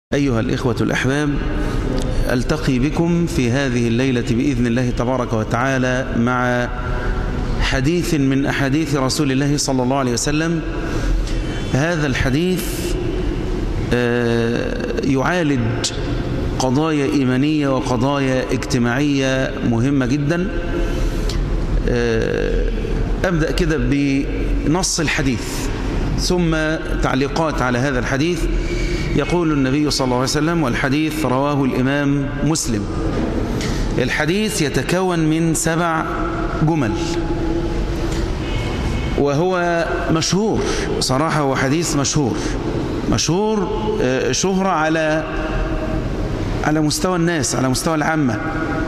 أيها الإخوة الأحباب ألتقي بكم في هذه الليلة بإذن الله تبارك وتعالى مع حديث من أحاديث رسول الله صلى الله عليه وسلم هذا الحديث يعالج قضايا إيمانية وقضايا اجتماعية مهمة جدا أبدأ كده بنص الحديث ثم تعليقات على هذا الحديث يقول النبي صلى الله عليه وسلم والحديث رواه الإمام مسلم الحديث يتكون من سبع جمل وهو مشهور صراحة هو حديث مشهور مشهور شهرة على على مستوى الناس على مستوى العامة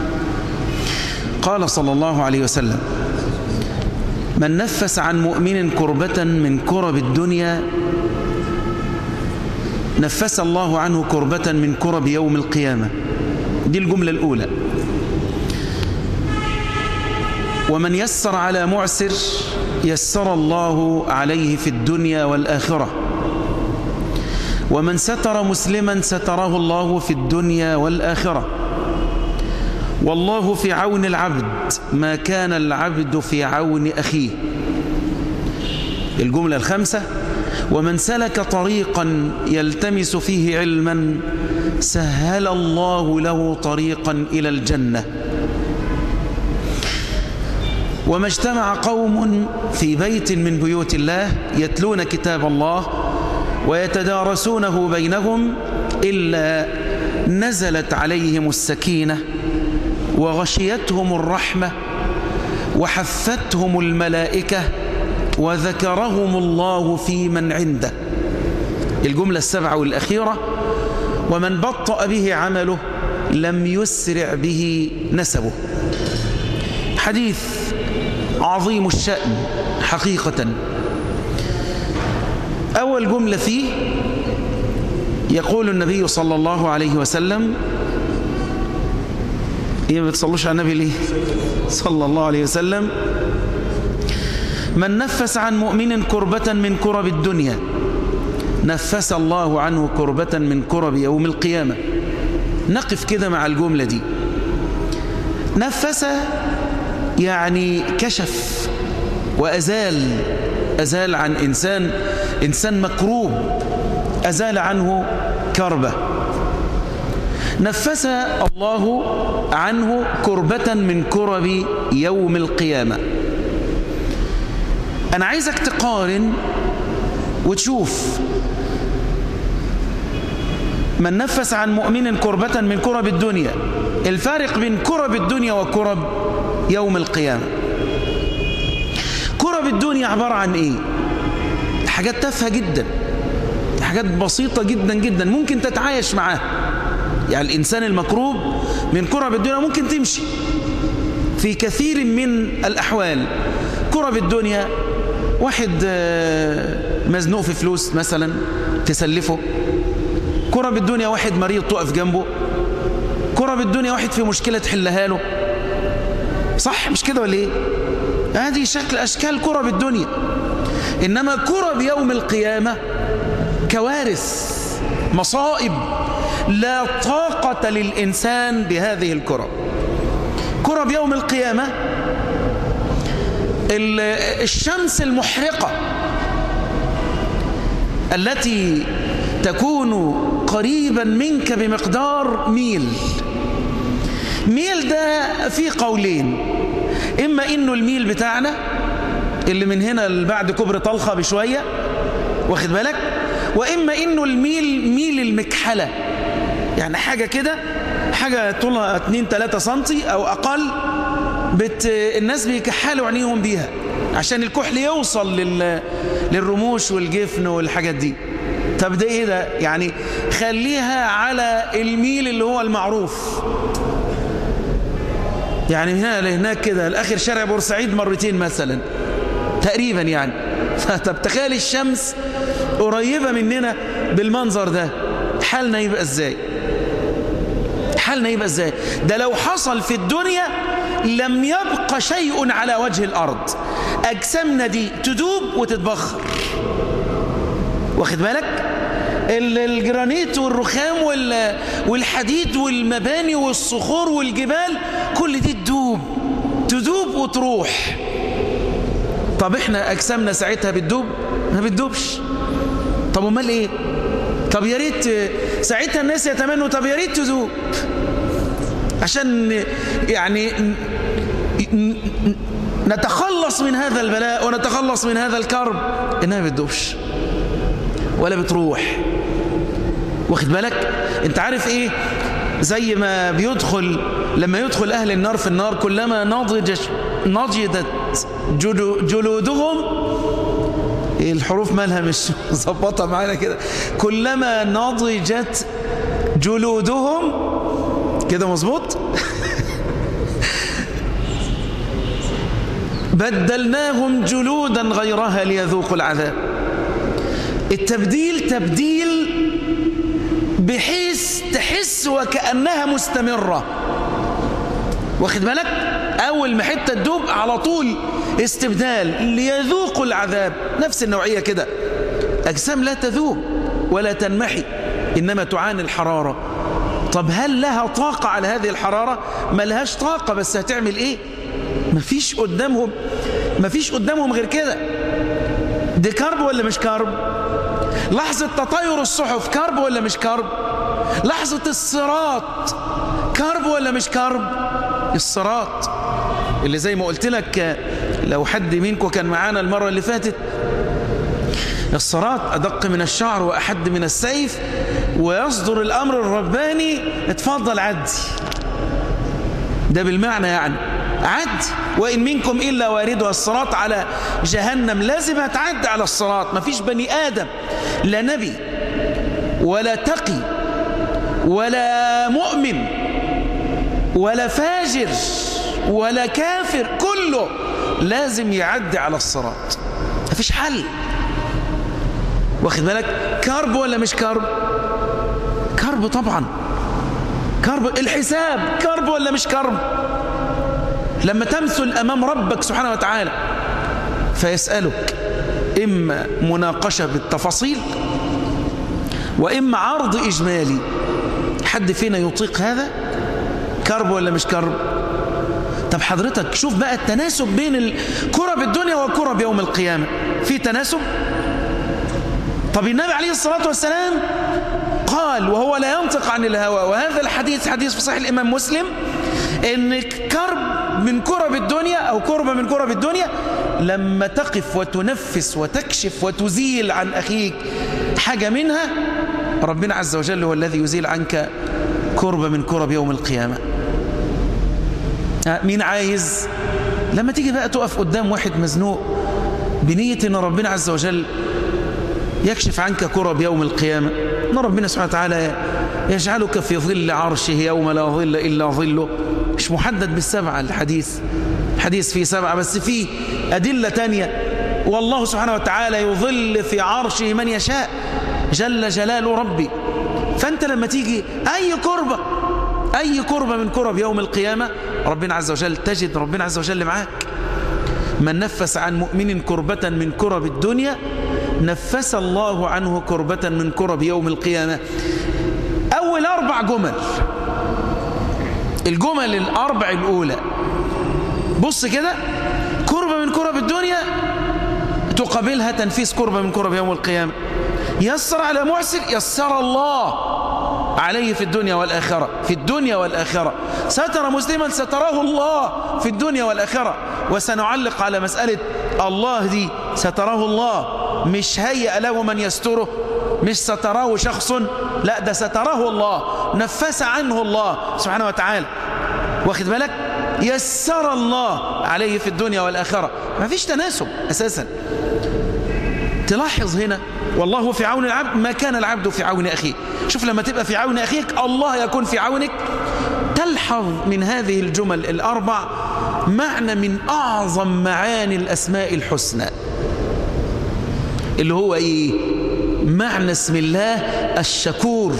قال صلى الله عليه وسلم من نفس عن مؤمن كربة من كرب الدنيا نفس الله عنه كربة من كرب يوم القيامة دي الجملة الأولى ومن يسر على معسر يسر الله عليه في الدنيا والآخرة ومن ستر مسلما ستره الله في الدنيا والآخرة والله في عون العبد ما كان العبد في عون أخيه الجملة الخامسة ومن سلك طريقا يلتمس فيه علما سهل الله له طريقا إلى الجنة وما اجتمع قوم في بيت من بيوت الله يتلون كتاب الله ويتدارسونه بينهم إلا نزلت عليهم السكينة وغشيتهم الرحمة وحفتهم الملائكة وذكرهم الله في من عنده الجملة السبعة والأخيرة ومن بطأ به عمله لم يسرع به نسبه حديث عظيم الشأن حقيقة أول جملة فيه يقول النبي صلى الله عليه وسلم إيه ما بتصلوش على النبي ليه صلى الله عليه وسلم من نفس عن مؤمن كربة من كرب الدنيا نفس الله عنه كربة من كرب يوم القيامة نقف كده مع الجملة دي نفس يعني كشف وأزال أزال عن إنسان إنسان مكروب أزال عنه كربة نفس الله عنه كربة من كرب يوم القيامة أنا عايزك تقارن وتشوف من نفس عن مؤمن كربة من كرب الدنيا الفارق بين كرب الدنيا وكرب يوم القيامة كرب الدنيا عبارة عن إيه حاجات تافهة جدا حاجات بسيطة جدا جدا ممكن تتعايش معاها يعني الإنسان المكروب من كرب الدنيا ممكن تمشي في كثير من الأحوال كرب الدنيا واحد مزنوق في فلوس مثلا تسلفه كرب الدنيا واحد مريض تقف جنبه كرب الدنيا واحد في مشكلة تحلها له صح مش كده ولا ايه هذه شكل أشكال كرب الدنيا إنما كرب يوم القيامة كوارث مصائب لا طاقة للإنسان بهذه الكرب كرب يوم القيامة الشمس المحرقة التي تكون قريبا منك بمقدار ميل ميل ده فيه قولين إما إنه الميل بتاعنا اللي من هنا بعد كبر طلخة بشوية واخد بالك وإما إنه الميل ميل المكحلة يعني حاجة كده حاجة طولها 2-3 سنتي أو أقل بت... الناس بيكحلوا عينيهم بيها عشان الكحل يوصل لل... للرموش والجفن والحاجات دي طب ده ايه ده يعني خليها على الميل اللي هو المعروف يعني هنا لهناك كده الاخر شارع بورسعيد مرتين مثلا تقريبا يعني طب تخيل الشمس قريبة مننا بالمنظر ده حالنا يبقى ازاي حالنا يبقى ازاي ده لو حصل في الدنيا لم يبقى شيء على وجه الأرض أجسامنا دي تدوب وتتبخر واخد بالك الجرانيت والرخام والحديد والمباني والصخور والجبال كل دي تدوب تدوب وتروح طب احنا اجسامنا ساعتها بتدوب ما بتدوبش طب امال ايه طب يا ريت ساعتها الناس يتمنوا طب يا ريت تذوب عشان يعني نتخلص من هذا البلاء ونتخلص من هذا الكرب انها بتدوبش ولا بتروح واخد بالك انت عارف ايه زي ما بيدخل لما يدخل اهل النار في النار كلما نضج نضجت جلودهم الحروف مالها مش ظبطها معانا كده كلما نضجت جلودهم كده مظبوط بدلناهم جلودا غيرها ليذوقوا العذاب التبديل تبديل بحيث تحس وكأنها مستمرة واخد بالك أول ما حتة تدوب على طول استبدال ليذوقوا العذاب نفس النوعية كده أجسام لا تذوب ولا تنمحي إنما تعاني الحرارة طب هل لها طاقة على هذه الحرارة ما لهاش طاقة بس هتعمل إيه مفيش قدامهم مفيش قدامهم غير كده دي كرب ولا مش كرب لحظة تطاير الصحف كرب ولا مش كرب لحظة الصراط كرب ولا مش كرب الصراط اللي زي ما قلت لك لو حد منكم كان معانا المرة اللي فاتت الصراط أدق من الشعر وأحد من السيف ويصدر الأمر الرباني اتفضل عدي ده بالمعنى يعني عد وإن منكم إلا واردها الصراط على جهنم لازم هتعد على الصراط مفيش بني آدم لا نبي ولا تقي ولا مؤمن ولا فاجر ولا كافر كله لازم يعدي على الصراط مفيش حل واخد بالك كرب ولا مش كرب كرب طبعا كرب الحساب كرب ولا مش كرب لما تمثل أمام ربك سبحانه وتعالى فيسألك إما مناقشة بالتفاصيل وإما عرض إجمالي حد فينا يطيق هذا كرب ولا مش كرب طب حضرتك شوف بقى التناسب بين كرب الدنيا وكرب يوم القيامة في تناسب طب النبي عليه الصلاة والسلام قال وهو لا ينطق عن الهوى وهذا الحديث حديث في صحيح الإمام مسلم ان كرب من كرب الدنيا أو كربة من كرب الدنيا لما تقف وتنفس وتكشف وتزيل عن أخيك حاجة منها ربنا عز وجل هو الذي يزيل عنك كربة من كرب يوم القيامة مين عايز لما تيجي بقى تقف قدام واحد مزنوق بنية ان ربنا عز وجل يكشف عنك كرب يوم القيامة ان ربنا سبحانه وتعالى يجعلك في ظل عرشه يوم لا ظل إلا ظله مش محدد بالسبعة الحديث الحديث فيه سبعة بس فيه أدلة تانية والله سبحانه وتعالى يظل في عرشه من يشاء جل جلال ربي فأنت لما تيجي أي كربة أي كربة من كرب يوم القيامة ربنا عز وجل تجد ربنا عز وجل معاك من نفس عن مؤمن كربة من كرب الدنيا نفس الله عنه كربة من كرب يوم القيامة أول أربع جمل الجمل الأربع الأولى بص كده كربة من كرب الدنيا تقابلها تنفيس كربة من كرب يوم القيامة يسر على محسن يسر الله عليه في الدنيا والآخرة في الدنيا والآخرة ستر مسلما ستراه الله في الدنيا والآخرة وسنعلق على مسألة الله دي ستراه الله مش هيأ له من يستره مش ستراه شخص لا ده ستراه الله نفس عنه الله سبحانه وتعالى واخد بالك يسر الله عليه في الدنيا والآخرة ما فيش تناسب أساسا تلاحظ هنا والله في عون العبد ما كان العبد في عون أخيه شوف لما تبقى في عون أخيك الله يكون في عونك تلحظ من هذه الجمل الأربع معنى من أعظم معاني الأسماء الحسنى اللي هو إيه معنى اسم الله الشكور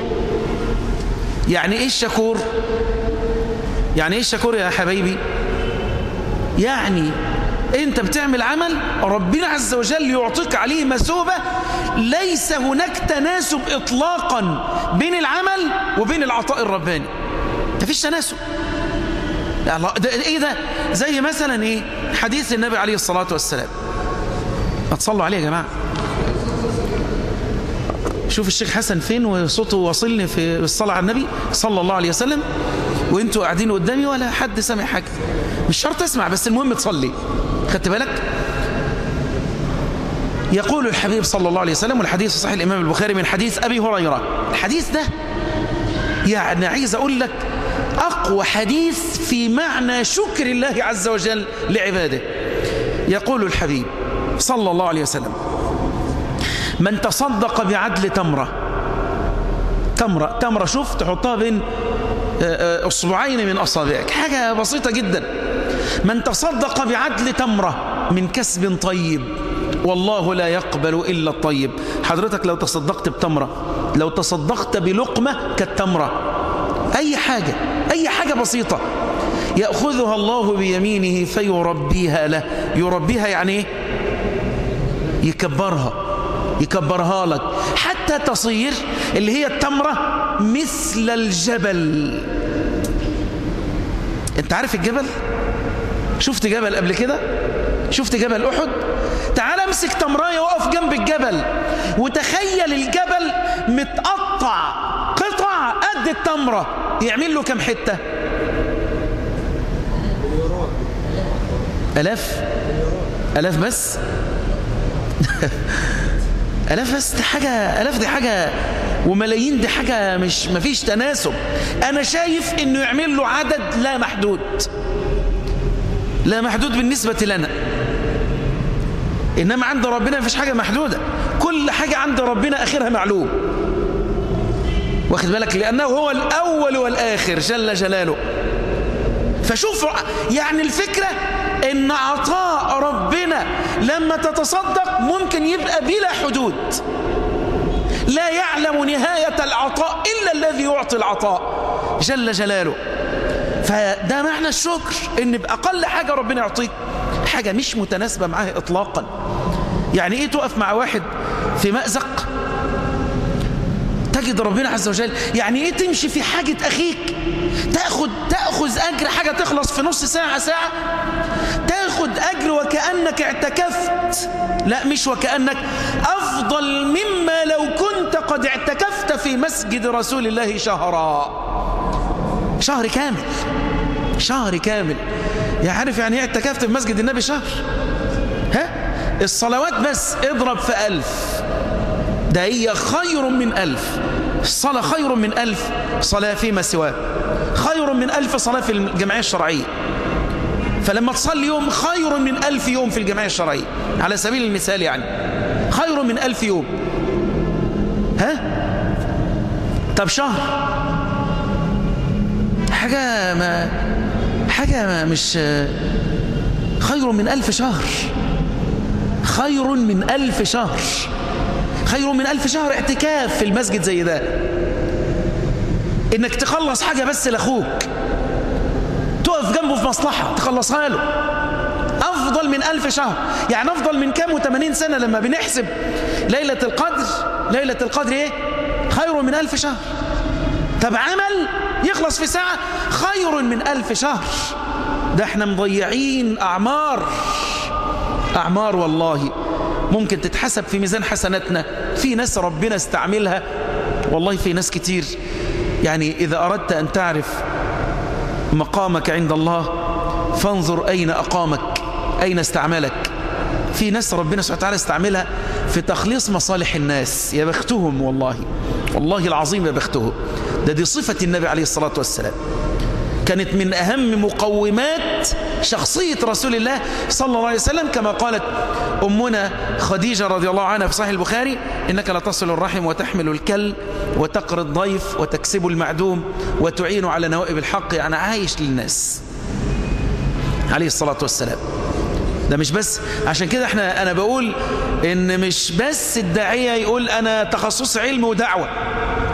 يعني إيه الشكور يعني إيه الشكور يا حبايبي يعني انت بتعمل عمل ربنا عز وجل يعطيك عليه مثوبة ليس هناك تناسب اطلاقا بين العمل وبين العطاء الرباني مفيش تناسب يا الله ده ايه ده زي مثلا ايه حديث النبي عليه الصلاة والسلام ما تصلوا عليه يا جماعة شوف الشيخ حسن فين وصوته واصلني في الصلاة على النبي صلى الله عليه وسلم وانتوا قاعدين قدامي ولا حد سامع حاجة مش شرط اسمع بس المهم تصلي خدت بالك يقول الحبيب صلى الله عليه وسلم والحديث صحيح الإمام البخاري من حديث أبي هريرة الحديث ده يعني عايز أقول لك أقوى حديث في معنى شكر الله عز وجل لعباده يقول الحبيب صلى الله عليه وسلم من تصدق بعدل تمرة تمرة تمرة شوف تحطها بين أصبعين من أصابعك حاجة بسيطة جدا من تصدق بعدل تمرة من كسب طيب والله لا يقبل إلا الطيب حضرتك لو تصدقت بتمرة لو تصدقت بلقمة كالتمرة أي حاجة أي حاجة بسيطة يأخذها الله بيمينه فيربيها له يربيها يعني ايه يكبرها يكبرها لك حتى تصير اللي هي التمرة مثل الجبل انت عارف الجبل شفت جبل قبل كده شفت جبل أحد تعال امسك تمراية وقف جنب الجبل وتخيل الجبل متقطع قطع قد التمرة يعمل له كم حتة ألاف ألاف بس ألاف بس دي حاجة ألاف دي حاجة وملايين دي حاجة مش مفيش تناسب أنا شايف إنه يعمل له عدد لا محدود لا محدود بالنسبة لنا إنما عند ربنا مفيش حاجة محدودة كل حاجة عند ربنا آخرها معلوم واخد بالك لأنه هو الأول والآخر جل جلاله فشوف يعني الفكرة ان عطاء ربنا لما تتصدق ممكن يبقى بلا حدود لا يعلم نهاية العطاء إلا الذي يعطي العطاء جل جلاله فده معنى الشكر ان بأقل حاجة ربنا يعطيك حاجة مش متناسبة معاه إطلاقا يعني ايه تقف مع واحد في مأزق تجد ربنا عز وجل يعني ايه تمشي في حاجة أخيك تأخذ, تأخذ أجر حاجة تخلص في نص ساعة ساعة تاخد أجر وكأنك اعتكفت لا مش وكأنك أفضل مما لو كنت قد اعتكفت في مسجد رسول الله شهرا شهر كامل شهر كامل يعني عارف يعني ايه اعتكفت في مسجد النبي شهر ها الصلوات بس اضرب في ألف ده هي خير من ألف الصلاة خير من ألف صلاة فيما سواه خير من ألف صلاة في الجمعية الشرعية فلما تصلي يوم خير من ألف يوم في الجمعية الشرعية على سبيل المثال يعني خير من ألف يوم ها طب شهر حاجة ما حاجة ما مش خير من ألف شهر خير من ألف شهر خير من ألف شهر اعتكاف في المسجد زي ده إنك تخلص حاجة بس لأخوك تقف جنبه في مصلحة تخلصها له أفضل من ألف شهر يعني أفضل من كام وثمانين سنة لما بنحسب ليلة القدر ليلة القدر إيه خير من ألف شهر طب عمل يخلص في ساعة خير من ألف شهر ده احنا مضيعين أعمار أعمار والله ممكن تتحسب في ميزان حسناتنا في ناس ربنا استعملها والله في ناس كتير يعني إذا أردت أن تعرف مقامك عند الله فانظر أين أقامك أين استعملك في ناس ربنا سبحانه وتعالى استعملها في تخليص مصالح الناس يا بختهم والله والله العظيم يا بختهم ده دي صفة النبي عليه الصلاة والسلام كانت من أهم مقومات شخصية رسول الله صلى الله عليه وسلم كما قالت أمنا خديجة رضي الله عنها في صحيح البخاري إنك لتصل الرحم وتحمل الكل وتقر الضيف وتكسب المعدوم وتعين على نوائب الحق يعني عايش للناس عليه الصلاة والسلام ده مش بس عشان كده احنا انا بقول ان مش بس الداعية يقول انا تخصص علم ودعوة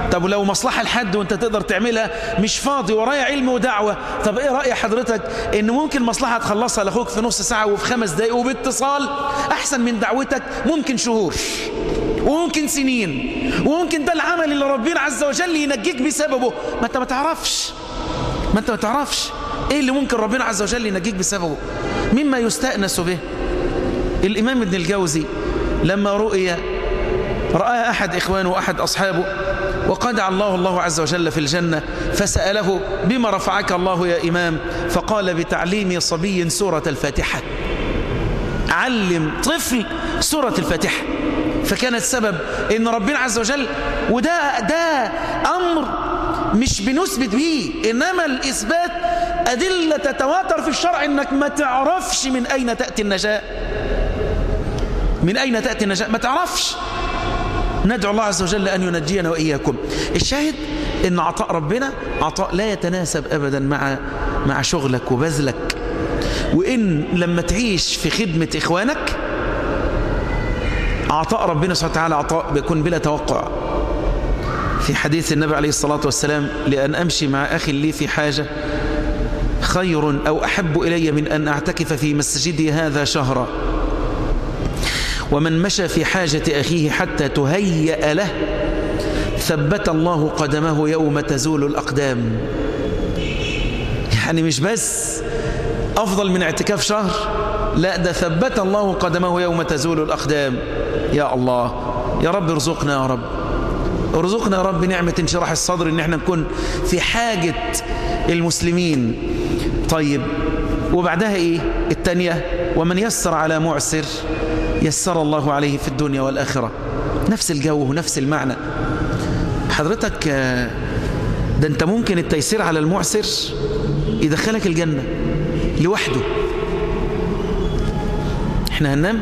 طب ولو مصلحة لحد وانت تقدر تعملها مش فاضي ورايا علم ودعوة طب ايه رأي حضرتك ان ممكن مصلحة تخلصها لاخوك في نص ساعة وفي خمس دقايق وباتصال احسن من دعوتك ممكن شهور وممكن سنين وممكن ده العمل اللي ربنا عز وجل ينجيك بسببه ما انت ما تعرفش ما انت ما تعرفش ايه اللي ممكن ربنا عز وجل ينجيك بسببه مما يستأنس به الإمام ابن الجوزي لما رؤي رأى أحد إخوانه وأحد أصحابه وقدع الله الله عز وجل في الجنة فسأله بما رفعك الله يا إمام فقال بتعليم صبي سورة الفاتحة علم طفل سورة الفاتحة فكانت سبب ان ربنا عز وجل وده ده امر مش بنثبت به انما الاثبات ادله تتواتر في الشرع انك ما تعرفش من اين تاتي النجاه من اين تاتي النجاه ما تعرفش ندعو الله عز وجل ان ينجينا واياكم الشاهد ان عطاء ربنا عطاء لا يتناسب ابدا مع مع شغلك وبذلك وان لما تعيش في خدمه اخوانك عطاء ربنا سبحانه وتعالى عطاء بيكون بلا توقع في حديث النبي عليه الصلاة والسلام لأن أمشي مع أخي لي في حاجة خير أو أحب إلي من أن أعتكف في مسجدي هذا شهرا ومن مشى في حاجة أخيه حتى تهيأ له ثبت الله قدمه يوم تزول الأقدام يعني مش بس أفضل من اعتكاف شهر لا ده ثبت الله قدمه يوم تزول الأقدام يا الله يا رب ارزقنا يا رب ارزقنا يا رب نعمة انشراح الصدر ان احنا نكون في حاجة المسلمين طيب وبعدها ايه التانية ومن يسر على معسر يسر الله عليه في الدنيا والآخرة نفس الجو ونفس المعنى حضرتك ده انت ممكن التيسير على المعسر يدخلك الجنة لوحده احنا هننام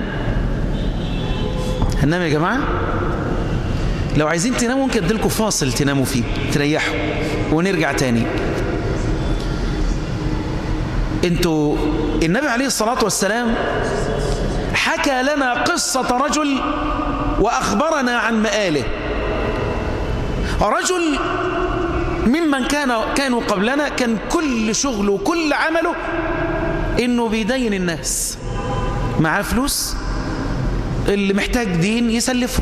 هننام يا جماعة لو عايزين تناموا ممكن اديلكم فاصل تناموا فيه تريحوا ونرجع تاني انتوا النبي عليه الصلاة والسلام حكى لنا قصة رجل وأخبرنا عن مآله رجل ممن كان كانوا قبلنا كان كل شغله وكل عمله انه بيدين الناس معاه فلوس اللي محتاج دين يسلفه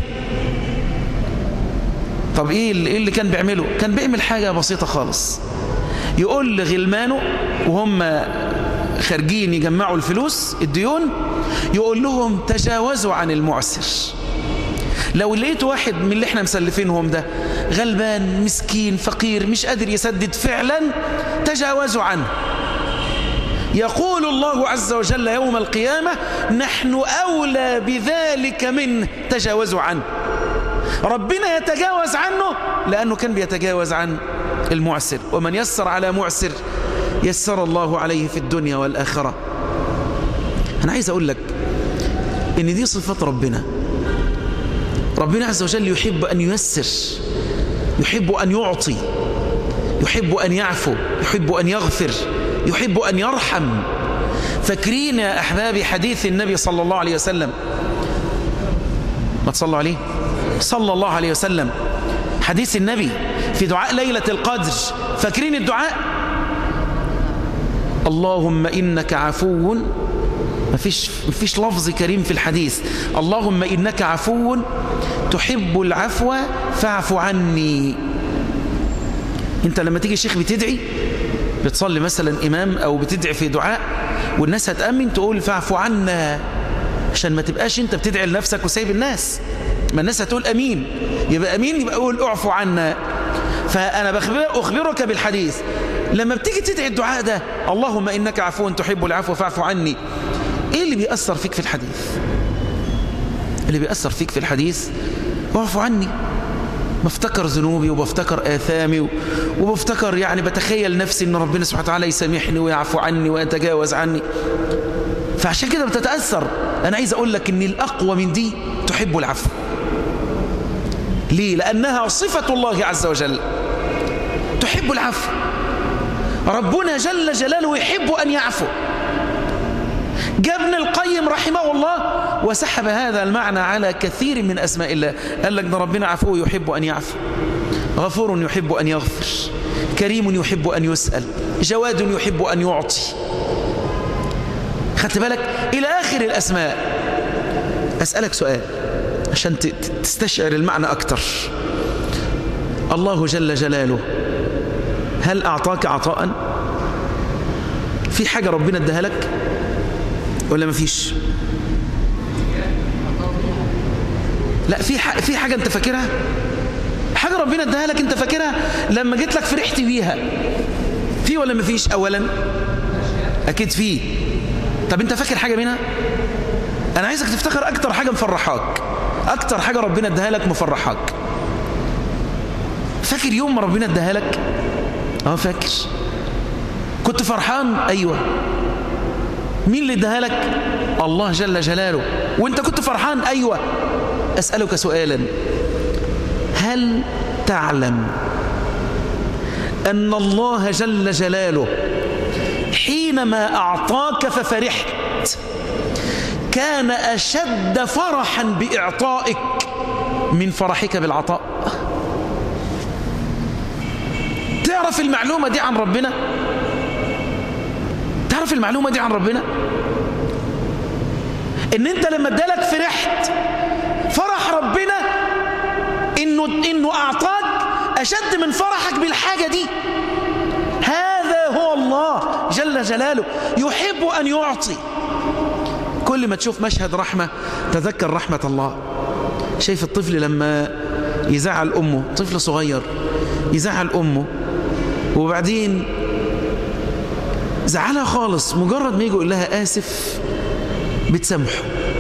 طب ايه اللي كان بيعمله كان بيعمل حاجة بسيطة خالص يقول لغلمانه وهم خارجين يجمعوا الفلوس الديون يقول لهم تجاوزوا عن المعسر لو لقيت واحد من اللي احنا مسلفينهم ده غلبان مسكين فقير مش قادر يسدد فعلا تجاوزوا عنه يقول الله عز وجل يوم القيامة نحن أولى بذلك منه تجاوزوا عنه ربنا يتجاوز عنه لأنه كان بيتجاوز عن المعسر ومن يسر على معسر يسر الله عليه في الدنيا والآخرة أنا عايز أقول لك إن دي صفات ربنا ربنا عز وجل يحب أن ييسر يحب أن يعطي يحب أن يعفو يحب أن يغفر يحب أن يرحم فاكرين يا أحبابي حديث النبي صلى الله عليه وسلم ما تصلوا عليه صلى الله عليه وسلم حديث النبي في دعاء ليلة القدر فاكرين الدعاء اللهم إنك عفو ما فيش, ما فيش لفظ كريم في الحديث اللهم إنك عفو تحب العفو فاعف عني انت لما تيجي شيخ بتدعي بتصلي مثلا إمام أو بتدعي في دعاء والناس هتأمن تقول فاعف عنا عشان ما تبقاش انت بتدعي لنفسك وسايب الناس ما الناس هتقول أمين يبقى أمين يبقى أقول اعفو عنا فأنا أخبرك بالحديث لما بتيجي تدعي الدعاء ده اللهم إنك عفو تحب العفو فاعف عني إيه اللي بيأثر فيك في الحديث اللي بيأثر فيك في الحديث واعفو عني بفتكر ذنوبي وبفتكر آثامي وبفتكر يعني بتخيل نفسي ان ربنا سبحانه وتعالى يسامحني ويعفو عني ويتجاوز عني فعشان كده بتتأثر أنا عايز أقول لك ان الأقوى من دي تحب العفو ليه؟ لأنها صفة الله عز وجل تحب العفو ربنا جل جلاله يحب أن يعفو جاء ابن القيم رحمه الله وسحب هذا المعنى على كثير من أسماء الله قال لك ده ربنا عفو يحب أن يعفو غفور يحب أن يغفر كريم يحب أن يسأل جواد يحب أن يعطي خدت بالك إلى آخر الأسماء أسألك سؤال عشان تستشعر المعنى أكتر الله جل جلاله هل أعطاك عطاء في حاجة ربنا اداها لك ولا مفيش لا في في حاجة انت فاكرها حاجة ربنا اداها لك انت فاكرها لما جيت لك فرحت بيها في ولا مفيش اولا اكيد في طب انت فاكر حاجة منها انا عايزك تفتكر اكتر حاجة مفرحاك اكتر حاجة ربنا اداها لك مفرحاك فاكر يوم ما ربنا اداها لك اه فاكر كنت فرحان ايوه مين اللي اداها لك الله جل جلاله وانت كنت فرحان ايوه اسالك سؤالا هل تعلم ان الله جل جلاله حينما اعطاك ففرحت كان اشد فرحا باعطائك من فرحك بالعطاء تعرف المعلومة دي عن ربنا تعرف المعلومة دي عن ربنا ان انت لما ادالك فرحت فرح ربنا انه, إنه اعطاك اشد من فرحك بالحاجة دي هذا هو الله جل جلاله يحب ان يعطي كل ما تشوف مشهد رحمة تذكر رحمة الله شايف الطفل لما يزعل أمه طفل صغير يزعل أمه وبعدين زعلها خالص مجرد ما يجي يقول لها آسف بتسامحه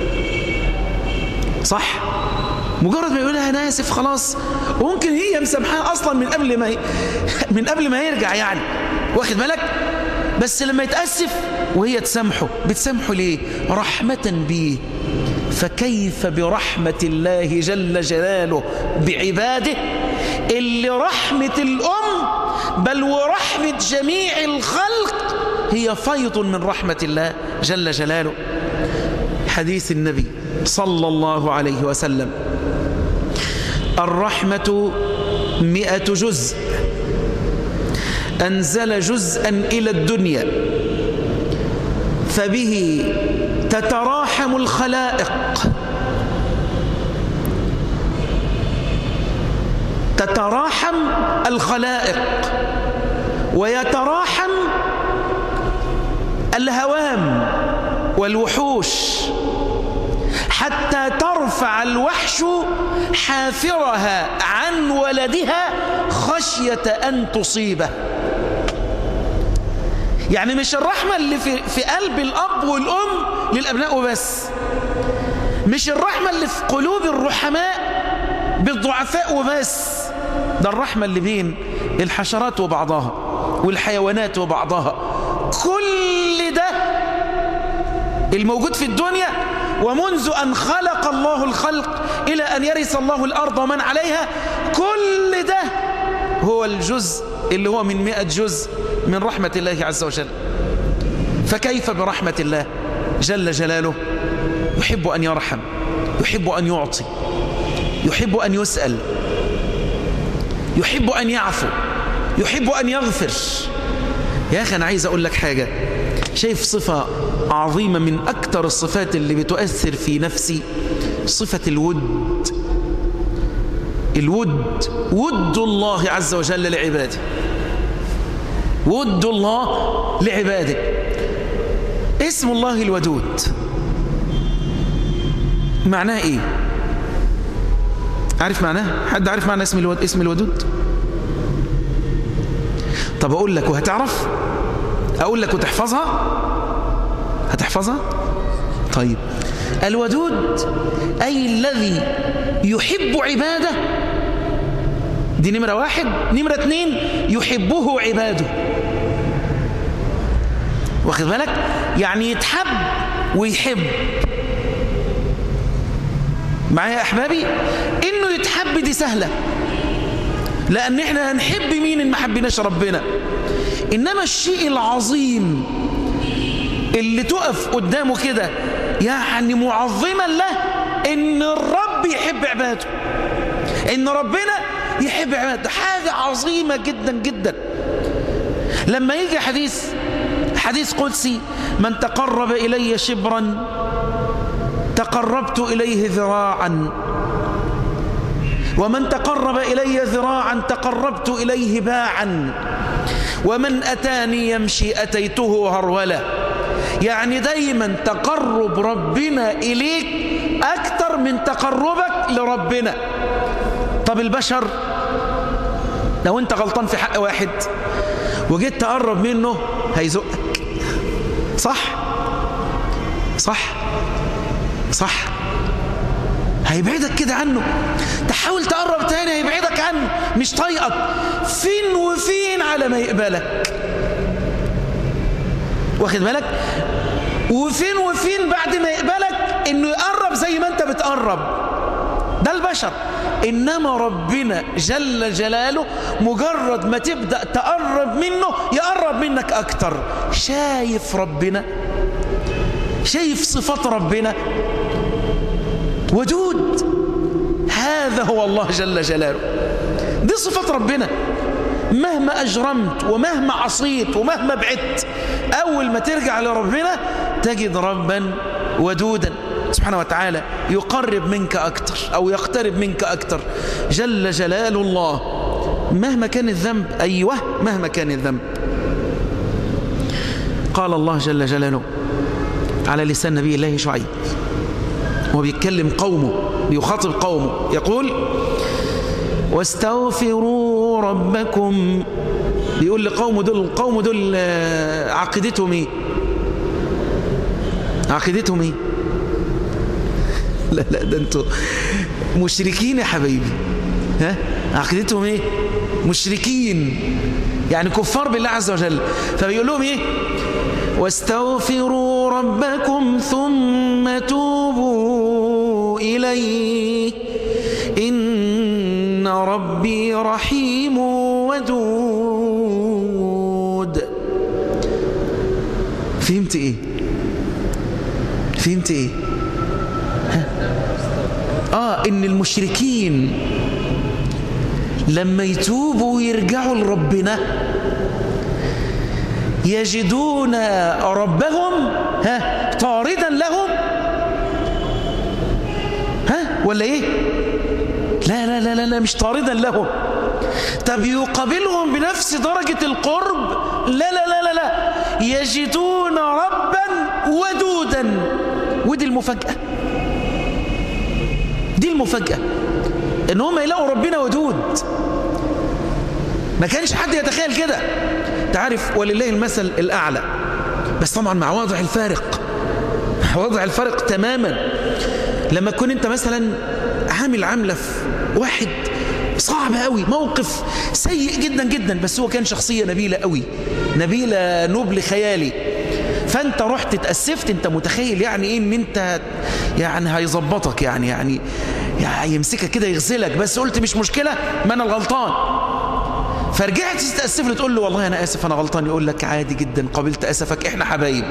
صح مجرد ما يقول لها انا اسف خلاص وممكن هي مسامحاه اصلا من قبل ما ي... من قبل ما يرجع يعني واخد بالك بس لما يتاسف وهي تسامحه بتسامحه ليه رحمه بيه فكيف برحمه الله جل جلاله بعباده اللي رحمه الام بل ورحمه جميع الخلق هي فيض من رحمه الله جل جلاله حديث النبي صلى الله عليه وسلم الرحمة مئة جزء أنزل جزءا إلى الدنيا فبه تتراحم الخلائق تتراحم الخلائق ويتراحم الهوام والوحوش حتى ترفع الوحش حافرها عن ولدها خشية أن تصيبه يعني مش الرحمة اللي في, في قلب الأب والأم للأبناء وبس مش الرحمة اللي في قلوب الرحماء بالضعفاء وبس ده الرحمة اللي بين الحشرات وبعضها والحيوانات وبعضها كل ده الموجود في الدنيا ومنذ أن خلق الله الخلق إلى أن يرث الله الأرض ومن عليها كل ده هو الجزء اللي هو من مئة جزء من رحمة الله عز وجل فكيف برحمة الله جل جلاله يحب أن يرحم يحب أن يعطي يحب أن يسأل يحب أن يعفو يحب أن يغفر يا أخي أنا عايز أقول لك حاجة شايف صفة عظيمة من أكثر الصفات اللي بتؤثر في نفسي صفة الود الود ود الله عز وجل لعباده ود الله لعباده اسم الله الودود معناه ايه عارف معناه حد عارف معنى اسم الود اسم الودود طب اقول لك وهتعرف اقول لك وتحفظها هتحفظها طيب الودود اي الذي يحب عباده دي نمرة واحد نمرة اتنين يحبه عباده واخد بالك يعني يتحب ويحب معايا يا أحبابي إنه يتحب دي سهلة لأن إحنا هنحب مين إن ما حبيناش ربنا إنما الشيء العظيم اللي تقف قدامه كده يعني معظما له إن الرب يحب عباده إن ربنا يحب عبادته حاجة عظيمة جدا جدا لما يجي حديث حديث قدسي من تقرب إلي شبرا تقربت إليه ذراعا ومن تقرب إلي ذراعا تقربت إليه باعا ومن أتاني يمشي أتيته هرولا يعني دايما تقرب ربنا إليك أكثر من تقربك لربنا طب البشر لو انت غلطان في حق واحد وجيت تقرب منه هيزقك صح صح صح هيبعدك كده عنه تحاول تقرب تاني هيبعدك عنه مش طايقك فين وفين على ما يقبلك واخد بالك وفين وفين بعد ما يقبلك انه يقرب زي ما انت بتقرب ده البشر إنما ربنا جل جلاله مجرد ما تبدأ تقرب منه يقرب منك أكتر شايف ربنا شايف صفات ربنا ودود هذا هو الله جل جلاله دي صفات ربنا مهما أجرمت ومهما عصيت ومهما بعدت أول ما ترجع لربنا تجد ربا ودودا سبحانه وتعالى يقرب منك أكتر أو يقترب منك أكتر جل جلال الله مهما كان الذنب أيوة مهما كان الذنب قال الله جل جلاله على لسان نبي الله شعيب هو بيتكلم قومه بيخاطب قومه يقول واستغفروا ربكم بيقول لقومه دول القوم دول عقيدتهم ايه عقيدتهم ايه لا لا ده انتوا مشركين يا حبايبي ها عقيدتهم ايه مشركين يعني كفار بالله عز وجل فبيقول لهم ايه واستغفروا ربكم ثم توبوا إليه إن ربي رحيم ودود فهمت ايه فهمت ايه ها؟ اه ان المشركين لما يتوبوا ويرجعوا لربنا يجدون ربهم ها طاردا لهم ها ولا ايه لا لا لا لا, لا مش طاردا لهم طب يقابلهم بنفس درجة القرب لا لا لا لا لا يجدون ربا ودودا ودي المفاجأة دي المفاجأة ان هم يلاقوا ربنا ودود ما كانش حد يتخيل كده تعرف ولله المثل الأعلى بس طبعا مع وضع الفارق وضع الفارق تماما لما تكون انت مثلا عامل عاملة في واحد صعب قوي موقف سيء جدا جدا بس هو كان شخصية نبيلة قوي نبيلة نبل خيالي فانت رحت تأسفت انت متخيل يعني ايه ان انت يعني هيظبطك يعني يعني, يعني يمسكك كده يغسلك بس قلت مش مشكلة ما انا الغلطان فرجعت تتأسف له تقول له والله أنا آسف أنا غلطان يقول لك عادي جدا قبلت أسفك إحنا حبايب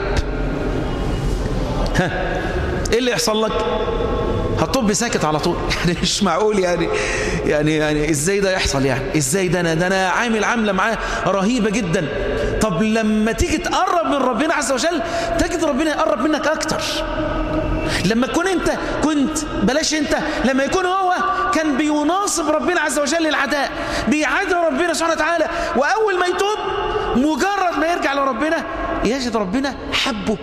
ها إيه اللي يحصل لك هتطب ساكت على طول يعني مش معقول يعني يعني يعني ازاي ده يحصل يعني ازاي ده انا ده انا عامل عامله معاه رهيبه جدا طب لما تيجي تقرب من ربنا عز وجل تجد ربنا يقرب منك اكتر لما تكون انت كنت بلاش انت لما يكون هو كان بيناصب ربنا عز وجل العداء بيعادي ربنا سبحانه وتعالى واول ما يتوب مجرد ما يرجع لربنا يجد ربنا حبه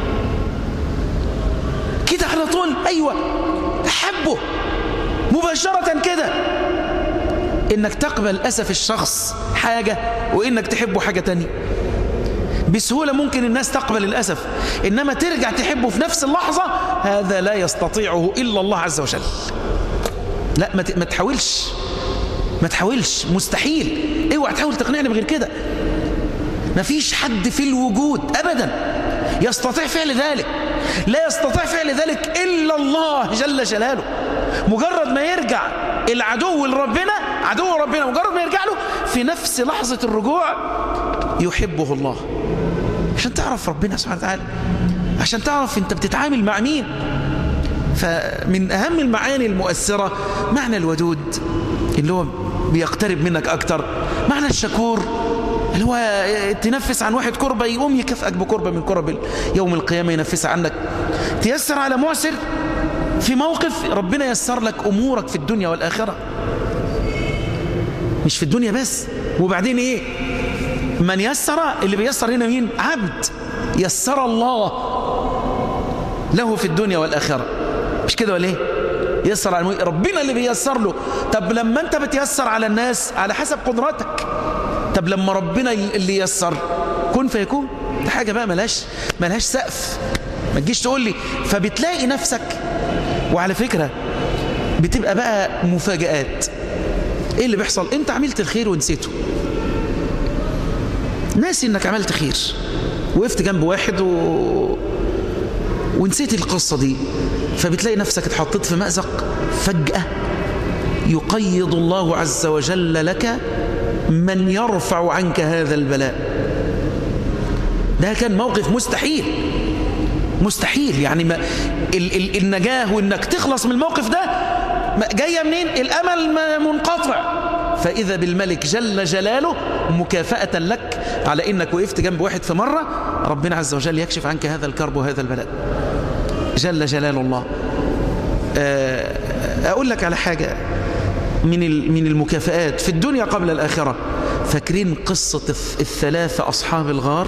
كده على طول ايوه حبه مباشرة كده انك تقبل اسف الشخص حاجة وانك تحبه حاجة تانية بسهولة ممكن الناس تقبل الأسف إنما ترجع تحبه في نفس اللحظة هذا لا يستطيعه إلا الله عز وجل لا ما ما تحاولش ما تحاولش مستحيل اوعى تحاول تقنعني بغير كده ما فيش حد في الوجود أبدا يستطيع فعل ذلك لا يستطيع فعل ذلك إلا الله جل جلاله مجرد ما يرجع العدو لربنا عدو ربنا مجرد ما يرجع له في نفس لحظة الرجوع يحبه الله عشان تعرف ربنا سبحانه وتعالى عشان تعرف انت بتتعامل مع مين فمن أهم المعاني المؤثرة معنى الودود اللي هو بيقترب منك أكتر معنى الشكور اللي هو تنفس عن واحد كربة يقوم يكافئك بكربة من كرب يوم القيامة ينفسها عنك تيسر على معسر في موقف ربنا يسر لك أمورك في الدنيا والآخرة مش في الدنيا بس وبعدين إيه من يسر اللي بيسر هنا مين عبد يسر الله له في الدنيا والآخرة مش كده ولا ايه يسر على ربنا اللي بيسر له طب لما انت بتيسر على الناس على حسب قدرتك طب لما ربنا اللي يسر كن فيكون ده حاجة بقى ملاش ملاش سقف ما تجيش تقول لي فبتلاقي نفسك وعلى فكرة بتبقى بقى مفاجآت ايه اللي بيحصل انت عملت الخير ونسيته ناسي انك عملت خير وقفت جنب واحد و... ونسيت القصة دي فبتلاقي نفسك اتحطيت في مأزق فجأة يقيض الله عز وجل لك من يرفع عنك هذا البلاء ده كان موقف مستحيل مستحيل يعني ما ال ال النجاة وانك تخلص من الموقف ده جاية منين الامل منقطع فاذا بالملك جل جلاله مكافأة لك على انك وقفت جنب واحد في مرة ربنا عز وجل يكشف عنك هذا الكرب وهذا البلاء جل جلال الله اقول لك على حاجة من من المكافآت في الدنيا قبل الآخرة فاكرين قصة الثلاثة أصحاب الغار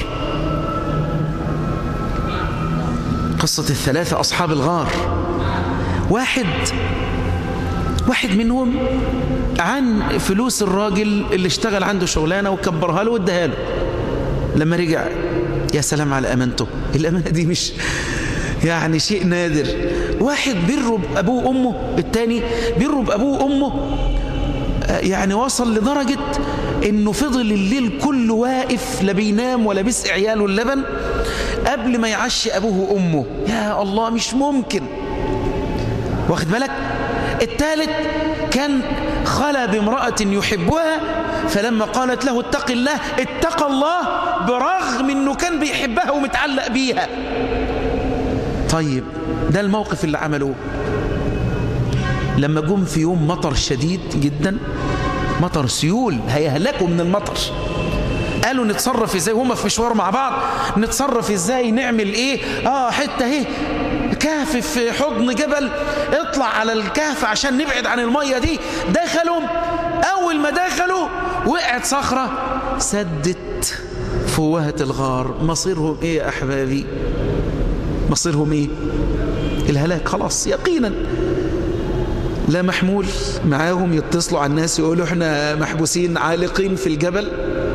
قصة الثلاثة أصحاب الغار واحد واحد منهم عن فلوس الراجل اللي اشتغل عنده شغلانة وكبرها له واداها له لما رجع يا سلام على أمانته الأمانة دي مش يعني شيء نادر واحد بره بأبوه وأمه التاني بره بأبوه وأمه يعني وصل لدرجة انه فضل الليل كله واقف لا بينام ولا بيسقي عياله اللبن قبل ما يعشي ابوه وامه يا الله مش ممكن واخد بالك الثالث كان خلى بامرأة يحبها فلما قالت له اتق الله اتقى الله برغم انه كان بيحبها ومتعلق بيها طيب ده الموقف اللي عملوه لما جم في يوم مطر شديد جدا مطر سيول هيهلكوا من المطر قالوا نتصرف ازاي هما في مشوار مع بعض نتصرف ازاي نعمل ايه اه حته اهي كهف في حضن جبل اطلع على الكهف عشان نبعد عن الميه دي دخلوا اول ما دخلوا وقعت صخره سدت فوهة الغار مصيرهم ايه يا احبابي مصيرهم ايه الهلاك خلاص يقينا لا محمول معاهم يتصلوا على الناس يقولوا احنا محبوسين عالقين في الجبل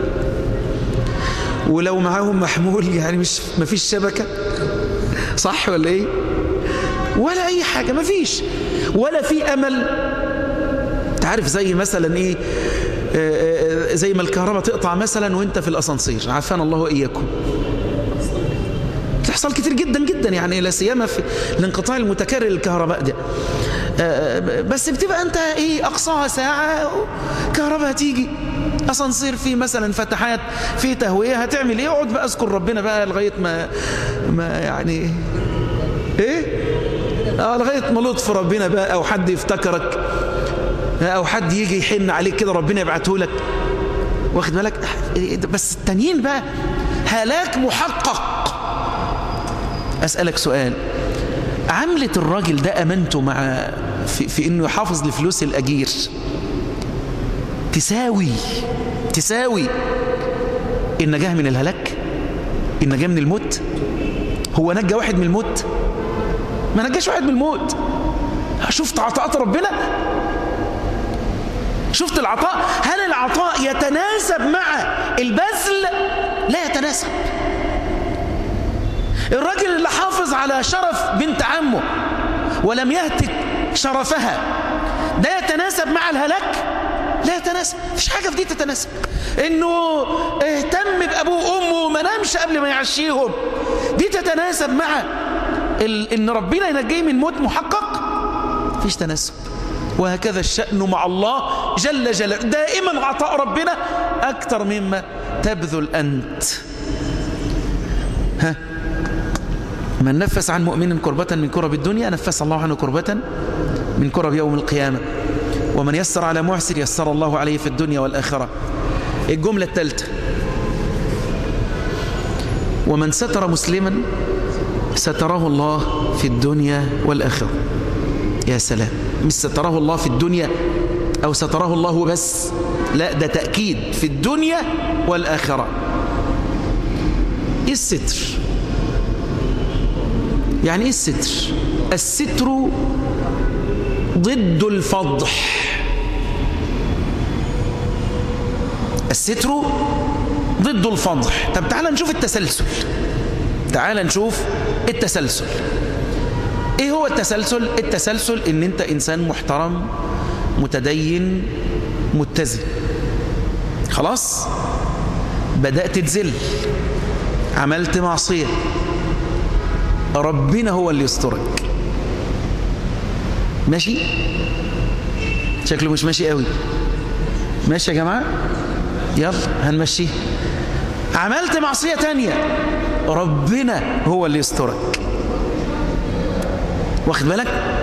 ولو معاهم محمول يعني مش مفيش شبكة صح ولا ايه ولا اي حاجة مفيش ولا في امل تعرف زي مثلا ايه زي ما الكهرباء تقطع مثلا وانت في الاسانسير عافانا الله واياكم تحصل كتير جدا جدا يعني لا سيما في الانقطاع المتكرر للكهرباء ده بس بتبقى انت ايه اقصاها ساعة كهرباء هتيجي اسانسير فيه مثلا فتحات فيه تهوية هتعمل ايه اقعد بقى اذكر ربنا بقى لغاية ما ما يعني ايه اه لغاية ما لطف ربنا بقى او حد يفتكرك او حد يجي يحن عليك كده ربنا يبعته لك واخد بالك بس التانيين بقى هلاك محقق أسألك سؤال عملة الراجل ده أمنته مع في, في إنه يحافظ لفلوس الأجير تساوي تساوي النجاة من الهلاك النجاة من الموت هو نجى واحد من الموت ما نجاش واحد من الموت شفت عطاءات ربنا شفت العطاء هل العطاء يتناسب مع البذل لا يتناسب الراجل اللي حافظ على شرف بنت عمه ولم يهتك شرفها ده يتناسب مع الهلاك لا يتناسب مفيش حاجة في دي تتناسب انه اهتم بابوه وامه وما نامش قبل ما يعشيهم دي تتناسب مع ال... ان ربنا ينجيه من موت محقق مفيش تناسب وهكذا الشأن مع الله جل جلاله دائما عطاء ربنا أكثر مما تبذل أنت ها من نفس عن مؤمن كربة من كرب الدنيا نفس الله عنه كربة من كرب يوم القيامة ومن يسر على معسر يسر الله عليه في الدنيا والآخرة الجملة الثالثة ومن ستر مسلما ستره الله في الدنيا والآخرة يا سلام مش ستره الله في الدنيا أو ستره الله بس لا ده تأكيد في الدنيا والآخرة إيه الستر يعني إيه الستر الستر ضد الفضح الستر ضد الفضح طب تعال نشوف التسلسل تعال نشوف التسلسل ايه هو التسلسل التسلسل ان انت انسان محترم متدين متزن خلاص بدأت تزل عملت معصية ربنا هو اللي يسترك ماشي شكله مش ماشي قوي ماشي يا جماعة يلا هنمشيه عملت معصية تانية ربنا هو اللي يسترك واخد بالك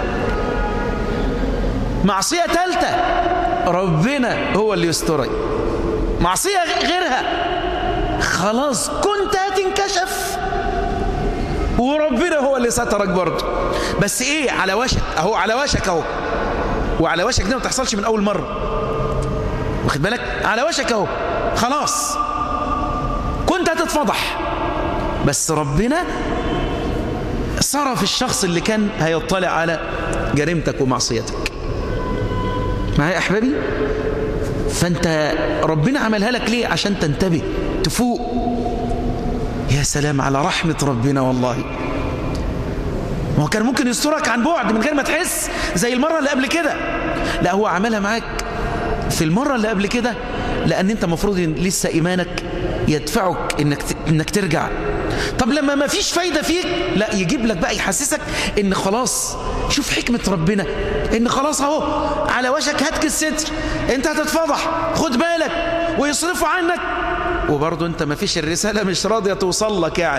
معصية تالتة ربنا هو اللي يسترك معصية غيرها خلاص كنت هتنكشف وربنا هو اللي سترك برضه بس ايه على وشك اهو على وشك اهو وعلى وشك دي ما بتحصلش من اول مره واخد بالك على وشك اهو خلاص كنت هتتفضح بس ربنا صرف الشخص اللي كان هيطلع على جريمتك ومعصيتك معايا يا احبابي فانت ربنا عملها لك ليه عشان تنتبه تفوق يا سلام على رحمة ربنا والله ما هو كان ممكن يسترك عن بعد من غير ما تحس زي المرة اللي قبل كده لا هو عملها معاك في المرة اللي قبل كده لأن أنت مفروض لسه إيمانك يدفعك إنك, إنك ترجع طب لما ما فيش فايدة فيك لا يجيب لك بقى يحسسك إن خلاص شوف حكمة ربنا إن خلاص أهو على وشك هتك الستر أنت هتتفضح خد بالك ويصرفوا عنك وبرضه أنت ما فيش الرسالة مش راضية توصل لك يعني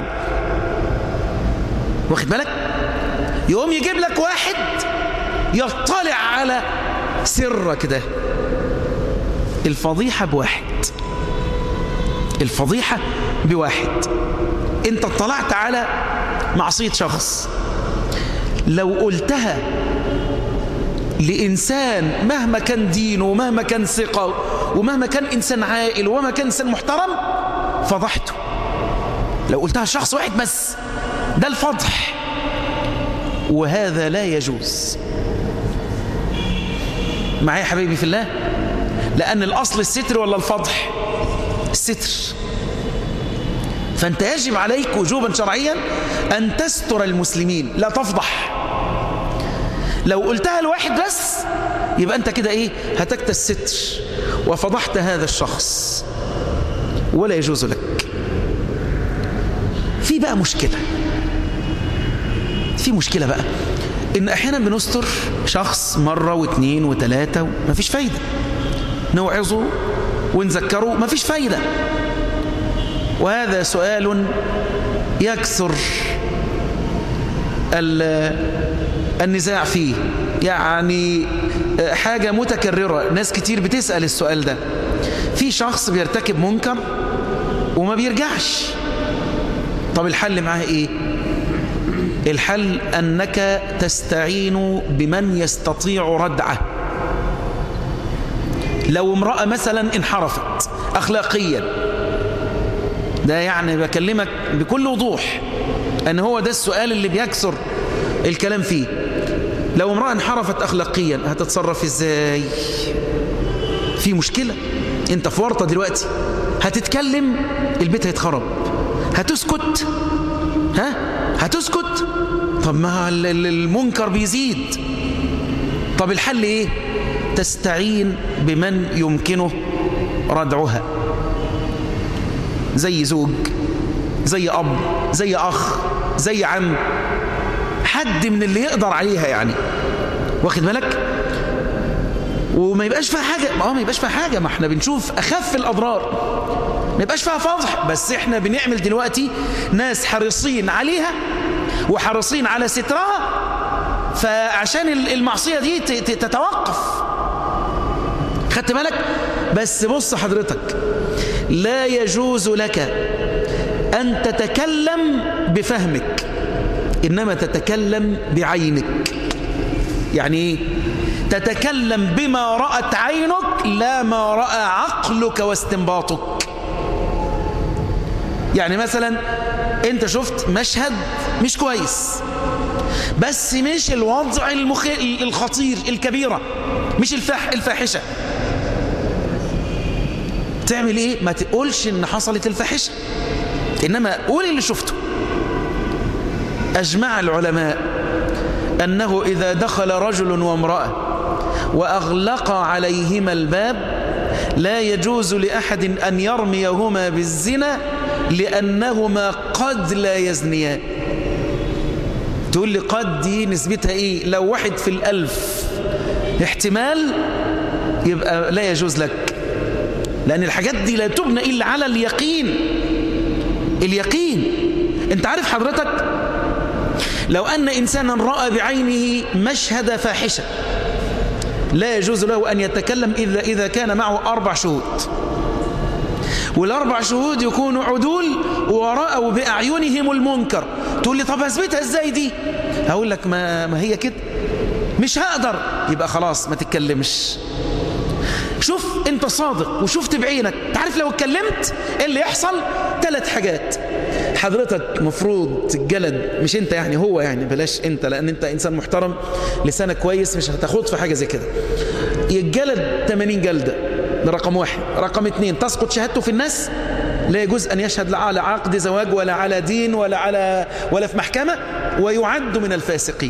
واخد بالك يقوم يجيب لك واحد يطلع على سرك ده الفضيحة بواحد الفضيحة بواحد انت اطلعت على معصية شخص لو قلتها لإنسان مهما كان دينه ومهما كان ثقة ومهما كان إنسان عاقل ومهما كان إنسان محترم فضحته لو قلتها لشخص واحد بس ده الفضح وهذا لا يجوز معايا حبيبي في الله لأن الأصل الستر ولا الفضح الستر فأنت يجب عليك وجوبا شرعيا أن تستر المسلمين لا تفضح لو قلتها لواحد بس يبقى أنت كده إيه هتكت الستر وفضحت هذا الشخص ولا يجوز لك في بقى مشكلة في مشكلة بقى إن أحيانا بنستر شخص مرة واثنين وثلاثة ومفيش فايدة نوعظه ونذكره مفيش فايدة وهذا سؤال يكثر النزاع فيه يعني حاجة متكررة ناس كتير بتسأل السؤال ده في شخص بيرتكب منكر وما بيرجعش طب الحل معاه ايه الحل أنك تستعين بمن يستطيع ردعه لو امرأة مثلا انحرفت أخلاقيا ده يعني بكلمك بكل وضوح أن هو ده السؤال اللي بيكسر الكلام فيه لو امرأة انحرفت أخلاقيا هتتصرف إزاي في مشكلة انت في ورطة دلوقتي هتتكلم البيت هيتخرب هتسكت ها هتسكت طب ما المنكر بيزيد طب الحل ايه تستعين بمن يمكنه ردعها زي زوج زي أب زي أخ زي عم حد من اللي يقدر عليها يعني واخد بالك وما يبقاش فيها حاجة ما ما يبقاش فيها حاجة ما احنا بنشوف أخف الأضرار ما يبقاش فيها فضح بس احنا بنعمل دلوقتي ناس حريصين عليها وحريصين على سترها فعشان المعصية دي تتوقف خدت بالك بس بص حضرتك لا يجوز لك أن تتكلم بفهمك إنما تتكلم بعينك يعني إيه؟ تتكلم بما رأت عينك لا ما رأى عقلك واستنباطك يعني مثلا انت شفت مشهد مش كويس بس مش الوضع المخ... الخطير الكبيرة مش الفح... الفاحشة تعمل ايه ما تقولش ان حصلت الفاحشة انما قول اللي شفته اجمع العلماء انه اذا دخل رجل وامرأة واغلق عليهما الباب لا يجوز لأحد أن يرميهما بالزنا لأنهما قد لا يزنيان تقول لي قد دي نسبتها إيه لو واحد في الألف احتمال يبقى لا يجوز لك لأن الحاجات دي لا تبنى إلا على اليقين اليقين انت عارف حضرتك لو أن إنسانا رأى بعينه مشهد فاحشة لا يجوز له أن يتكلم إذا, إذا كان معه أربع شهود والأربع شهود يكونوا عدول ورأوا بأعينهم المنكر تقول لي طب أثبتها إزاي دي هقول لك ما, ما هي كده مش هقدر يبقى خلاص ما تتكلمش شوف انت صادق وشفت بعينك تعرف لو اتكلمت ايه اللي يحصل ثلاث حاجات حضرتك مفروض تتجلد مش انت يعني هو يعني بلاش انت لان انت انسان محترم لسانك كويس مش هتاخد في حاجة زي كده يتجلد 80 جلدة ده رقم واحد رقم اثنين تسقط شهادته في الناس لا يجوز أن يشهد لا على عقد زواج ولا على دين ولا على ولا في محكمة ويعد من الفاسقين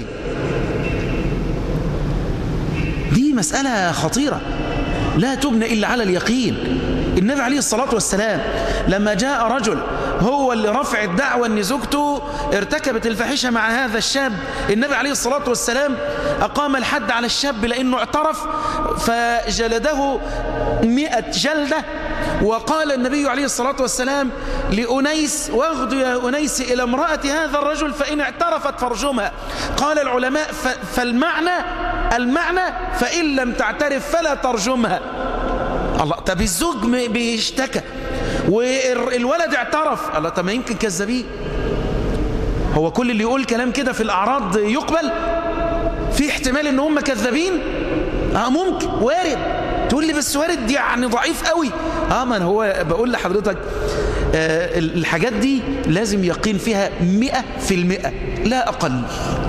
دي مسألة خطيرة لا تبنى إلا على اليقين النبي عليه الصلاة والسلام لما جاء رجل هو اللي رفع الدعوة أن زوجته ارتكبت الفاحشة مع هذا الشاب النبي عليه الصلاة والسلام أقام الحد على الشاب لأنه اعترف فجلده مئة جلدة وقال النبي عليه الصلاة والسلام لأنيس واغد يا أنيس إلى امرأة هذا الرجل فإن اعترفت فرجمها قال العلماء فالمعنى المعنى فإن لم تعترف فلا ترجمها الله طب الزوج بيشتكى والولد اعترف الله طب ما يمكن كذابين هو كل اللي يقول كلام كده في الأعراض يقبل في احتمال ان هم كذابين اه ممكن وارد تقول لي بس وارد يعني ضعيف قوي اه ما هو بقول لحضرتك آه الحاجات دي لازم يقين فيها مئة في المئة لا أقل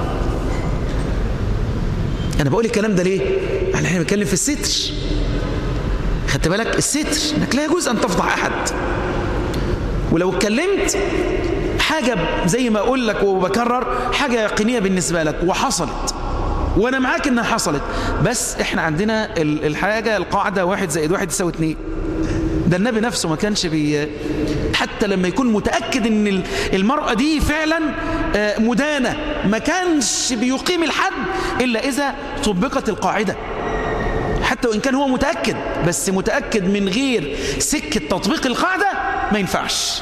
أنا بقول الكلام ده ليه؟ يعني احنا بنتكلم في الستر خدت بالك الستر انك لا يجوز ان تفضح احد ولو اتكلمت حاجة زي ما اقول لك وبكرر حاجة يقينية بالنسبة لك وحصلت وانا معاك انها حصلت بس احنا عندنا الحاجة القاعدة واحد زائد واحد يساوي اتنين ده النبي نفسه ما كانش بي حتى لما يكون متأكد ان المرأة دي فعلا مدانة ما كانش بيقيم الحد الا اذا طبقت القاعدة حتى وإن كان هو متأكد بس متأكد من غير سكة تطبيق القاعدة ما ينفعش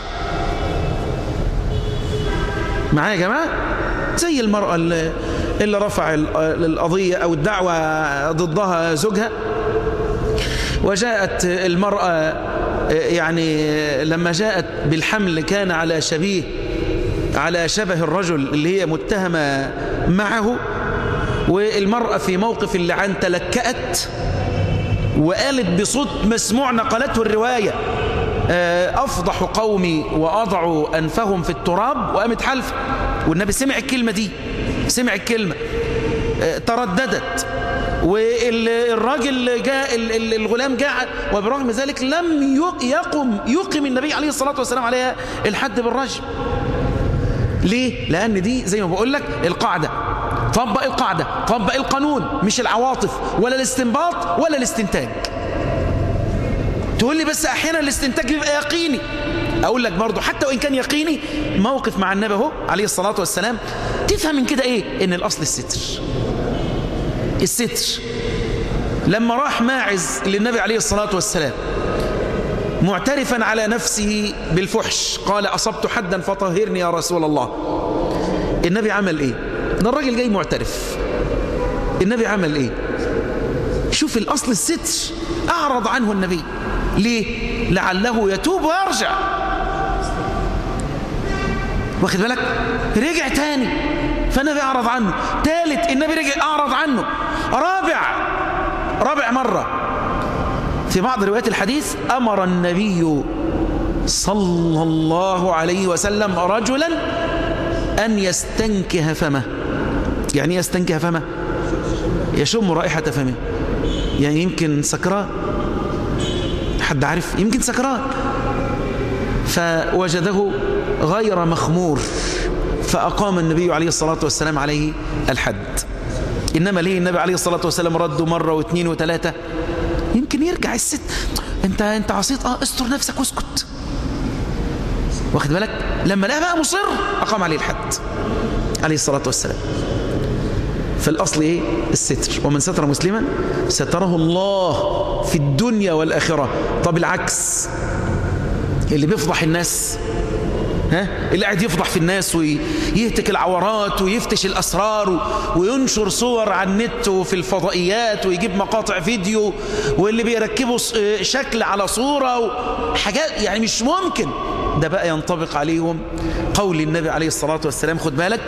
معايا يا جماعة زي المرأة اللي, اللي رفع القضية أو الدعوة ضدها زوجها وجاءت المرأة يعني لما جاءت بالحمل كان على شبيه على شبه الرجل اللي هي متهمة معه والمرأة في موقف اللعان تلكأت وقالت بصوت مسموع نقلته الرواية أفضح قومي وأضعوا أنفهم في التراب وقامت حلفة والنبي سمع الكلمة دي سمع الكلمة ترددت والراجل جاء الغلام جاء وبرغم ذلك لم يقم يقم النبي عليه الصلاة والسلام عليها الحد بالرجم ليه؟ لأن دي زي ما بقول لك القاعدة طبق القاعدة طبق القانون مش العواطف ولا الاستنباط ولا الاستنتاج تقول لي بس أحيانا الاستنتاج بيبقى يقيني أقول لك برضو حتى وإن كان يقيني موقف مع النبي اهو عليه الصلاة والسلام تفهم من كده إيه إن الأصل الستر الستر لما راح ماعز للنبي عليه الصلاة والسلام معترفا على نفسه بالفحش قال أصبت حدا فطهرني يا رسول الله النبي عمل إيه ده الراجل جاي معترف النبي عمل إيه شوف في الأصل الستر أعرض عنه النبي ليه؟ لعله يتوب ويرجع واخد بالك رجع تاني فالنبي أعرض عنه ثالث النبي رجع أعرض عنه رابع رابع مرة في بعض روايات الحديث أمر النبي صلى الله عليه وسلم رجلا أن يستنكه فمه يعني يستنكه فمه يشم رائحة فمه يعني يمكن سكران حد عارف يمكن سكران فوجده غير مخمور فأقام النبي عليه الصلاة والسلام عليه الحد إنما ليه النبي عليه الصلاة والسلام رده مرة واثنين وثلاثة يمكن يرجع الست انت انت عصيت اه استر نفسك واسكت واخد بالك لما لقى بقى مصر أقام عليه الحد عليه الصلاة والسلام فالأصل إيه الستر ومن ستر مسلما ستره الله في الدنيا والآخرة طب العكس اللي بيفضح الناس ها اللي قاعد يفضح في الناس ويهتك العورات ويفتش الأسرار وينشر صور على النت وفي الفضائيات ويجيب مقاطع فيديو واللي بيركبوا شكل على صورة وحاجات يعني مش ممكن ده بقى ينطبق عليهم قول النبي عليه الصلاة والسلام خد بالك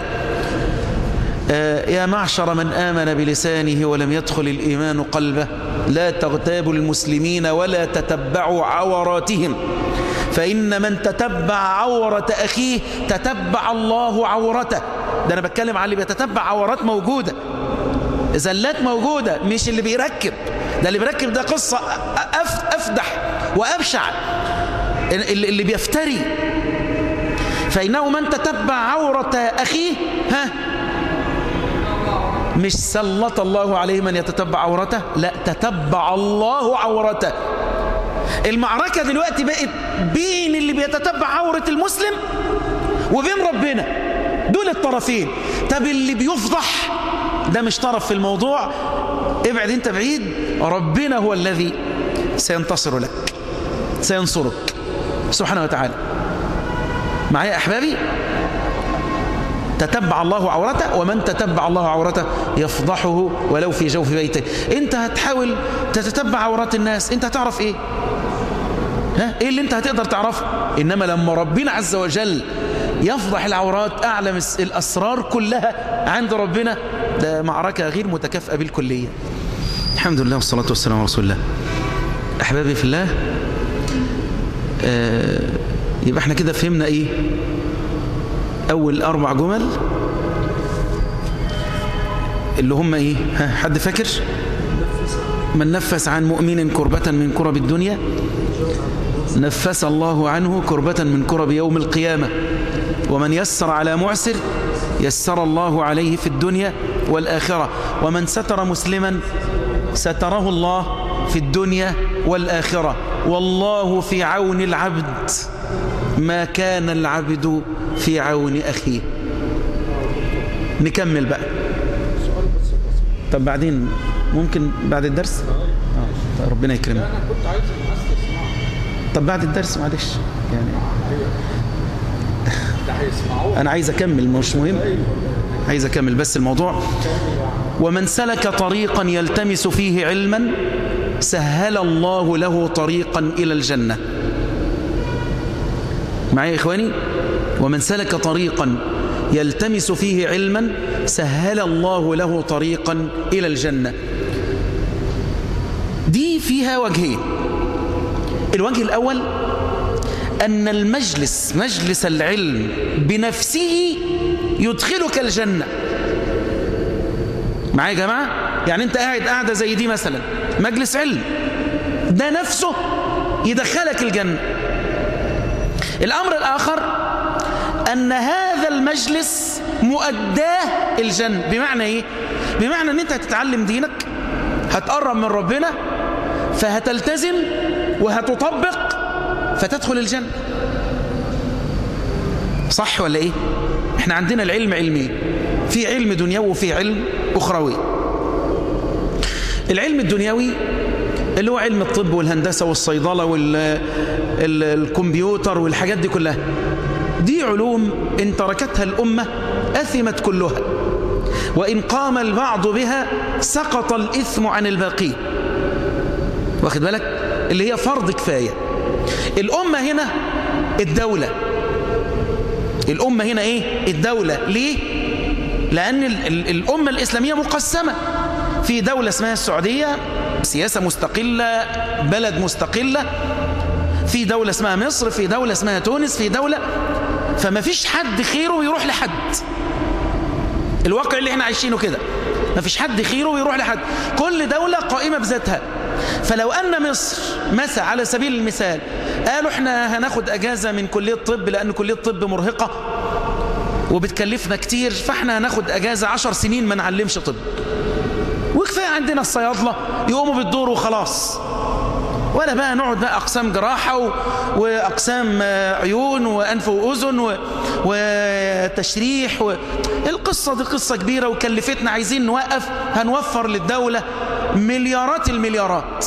يا معشر من آمن بلسانه ولم يدخل الإيمان قلبه لا تغتابوا المسلمين ولا تتبعوا عوراتهم فإن من تتبع عورة أخيه تتبع الله عورته ده أنا بتكلم على اللي بيتتبع عورات موجودة زلات موجودة مش اللي بيركب ده اللي بيركب ده قصة أفدح وأبشع اللي بيفتري فإنه من تتبع عورة أخيه ها مش سلط الله عليه من يتتبع عورته لا تتبع الله عورته المعركة دلوقتي بقت بين اللي بيتتبع عورة المسلم وبين ربنا دول الطرفين طب اللي بيفضح ده مش طرف في الموضوع ابعد انت بعيد ربنا هو الذي سينتصر لك سينصرك سبحانه وتعالى معايا أحبابي تتبع الله عورته ومن تتبع الله عورته يفضحه ولو في جوف بيته انت هتحاول تتتبع عورات الناس انت هتعرف ايه ها ايه اللي انت هتقدر تعرفه انما لما ربنا عز وجل يفضح العورات اعلم الاسرار كلها عند ربنا ده معركة غير متكافئة بالكلية الحمد لله والصلاة والسلام على رسول الله احبابي في الله آه يبقى احنا كده فهمنا ايه اول اربع جمل اللي هم ايه ها حد فاكر من نفس عن مؤمن كربة من كرب الدنيا نفس الله عنه كربة من كرب يوم القيامة ومن يسر على معسر يسر الله عليه في الدنيا والآخرة ومن ستر مسلما ستره الله في الدنيا والآخرة والله في عون العبد ما كان العبد في عون أخيه نكمل بقى طب بعدين ممكن بعد الدرس آه. طيب ربنا يكرمك انا كنت عايز طب بعد الدرس معلش يعني ده هيسمعوه أنا عايز أكمل مش مهم عايز أكمل بس الموضوع ومن سلك طريقا يلتمس فيه علما سهل الله له طريقا إلى الجنة معي يا إخواني ومن سلك طريقا يلتمس فيه علما سهل الله له طريقا إلى الجنة دي فيها وجهين الوجه الأول أن المجلس مجلس العلم بنفسه يدخلك الجنة معايا يا جماعة يعني أنت قاعد قاعدة زي دي مثلا مجلس علم ده نفسه يدخلك الجنة الأمر الآخر أن هذا المجلس مؤداه الجنة بمعنى إيه؟ بمعنى أن أنت هتتعلم دينك هتقرب من ربنا فهتلتزم وهتطبق فتدخل الجنة صح ولا إيه؟ احنا عندنا العلم علمين في علم دنيوي وفي علم أخروي العلم الدنيوي اللي هو علم الطب والهندسة والصيدلة والكمبيوتر والحاجات دي كلها دي علوم إن تركتها الأمة أثمت كلها وإن قام البعض بها سقط الإثم عن الباقي واخد بالك اللي هي فرض كفاية الأمة هنا الدولة الأمة هنا إيه الدولة ليه لأن ال ال الأمة الإسلامية مقسمة في دولة اسمها السعودية سياسة مستقلة بلد مستقلة في دولة اسمها مصر في دولة اسمها تونس في دولة فما فيش حد خيره ويروح لحد الواقع اللي احنا عايشينه كده ما فيش حد خيره ويروح لحد كل دولة قائمة بذاتها فلو أن مصر مثلا على سبيل المثال قالوا احنا هناخد أجازة من كلية الطب لأن كلية الطب مرهقة وبتكلفنا كتير فاحنا هناخد أجازة عشر سنين ما نعلمش طب وكفاية عندنا الصيادلة يقوموا بالدور وخلاص ولا بقى نقعد بقى أقسام جراحة و... وأقسام عيون وأنف وأذن و... وتشريح و... القصة دي قصة كبيرة وكلفتنا عايزين نوقف هنوفر للدولة مليارات المليارات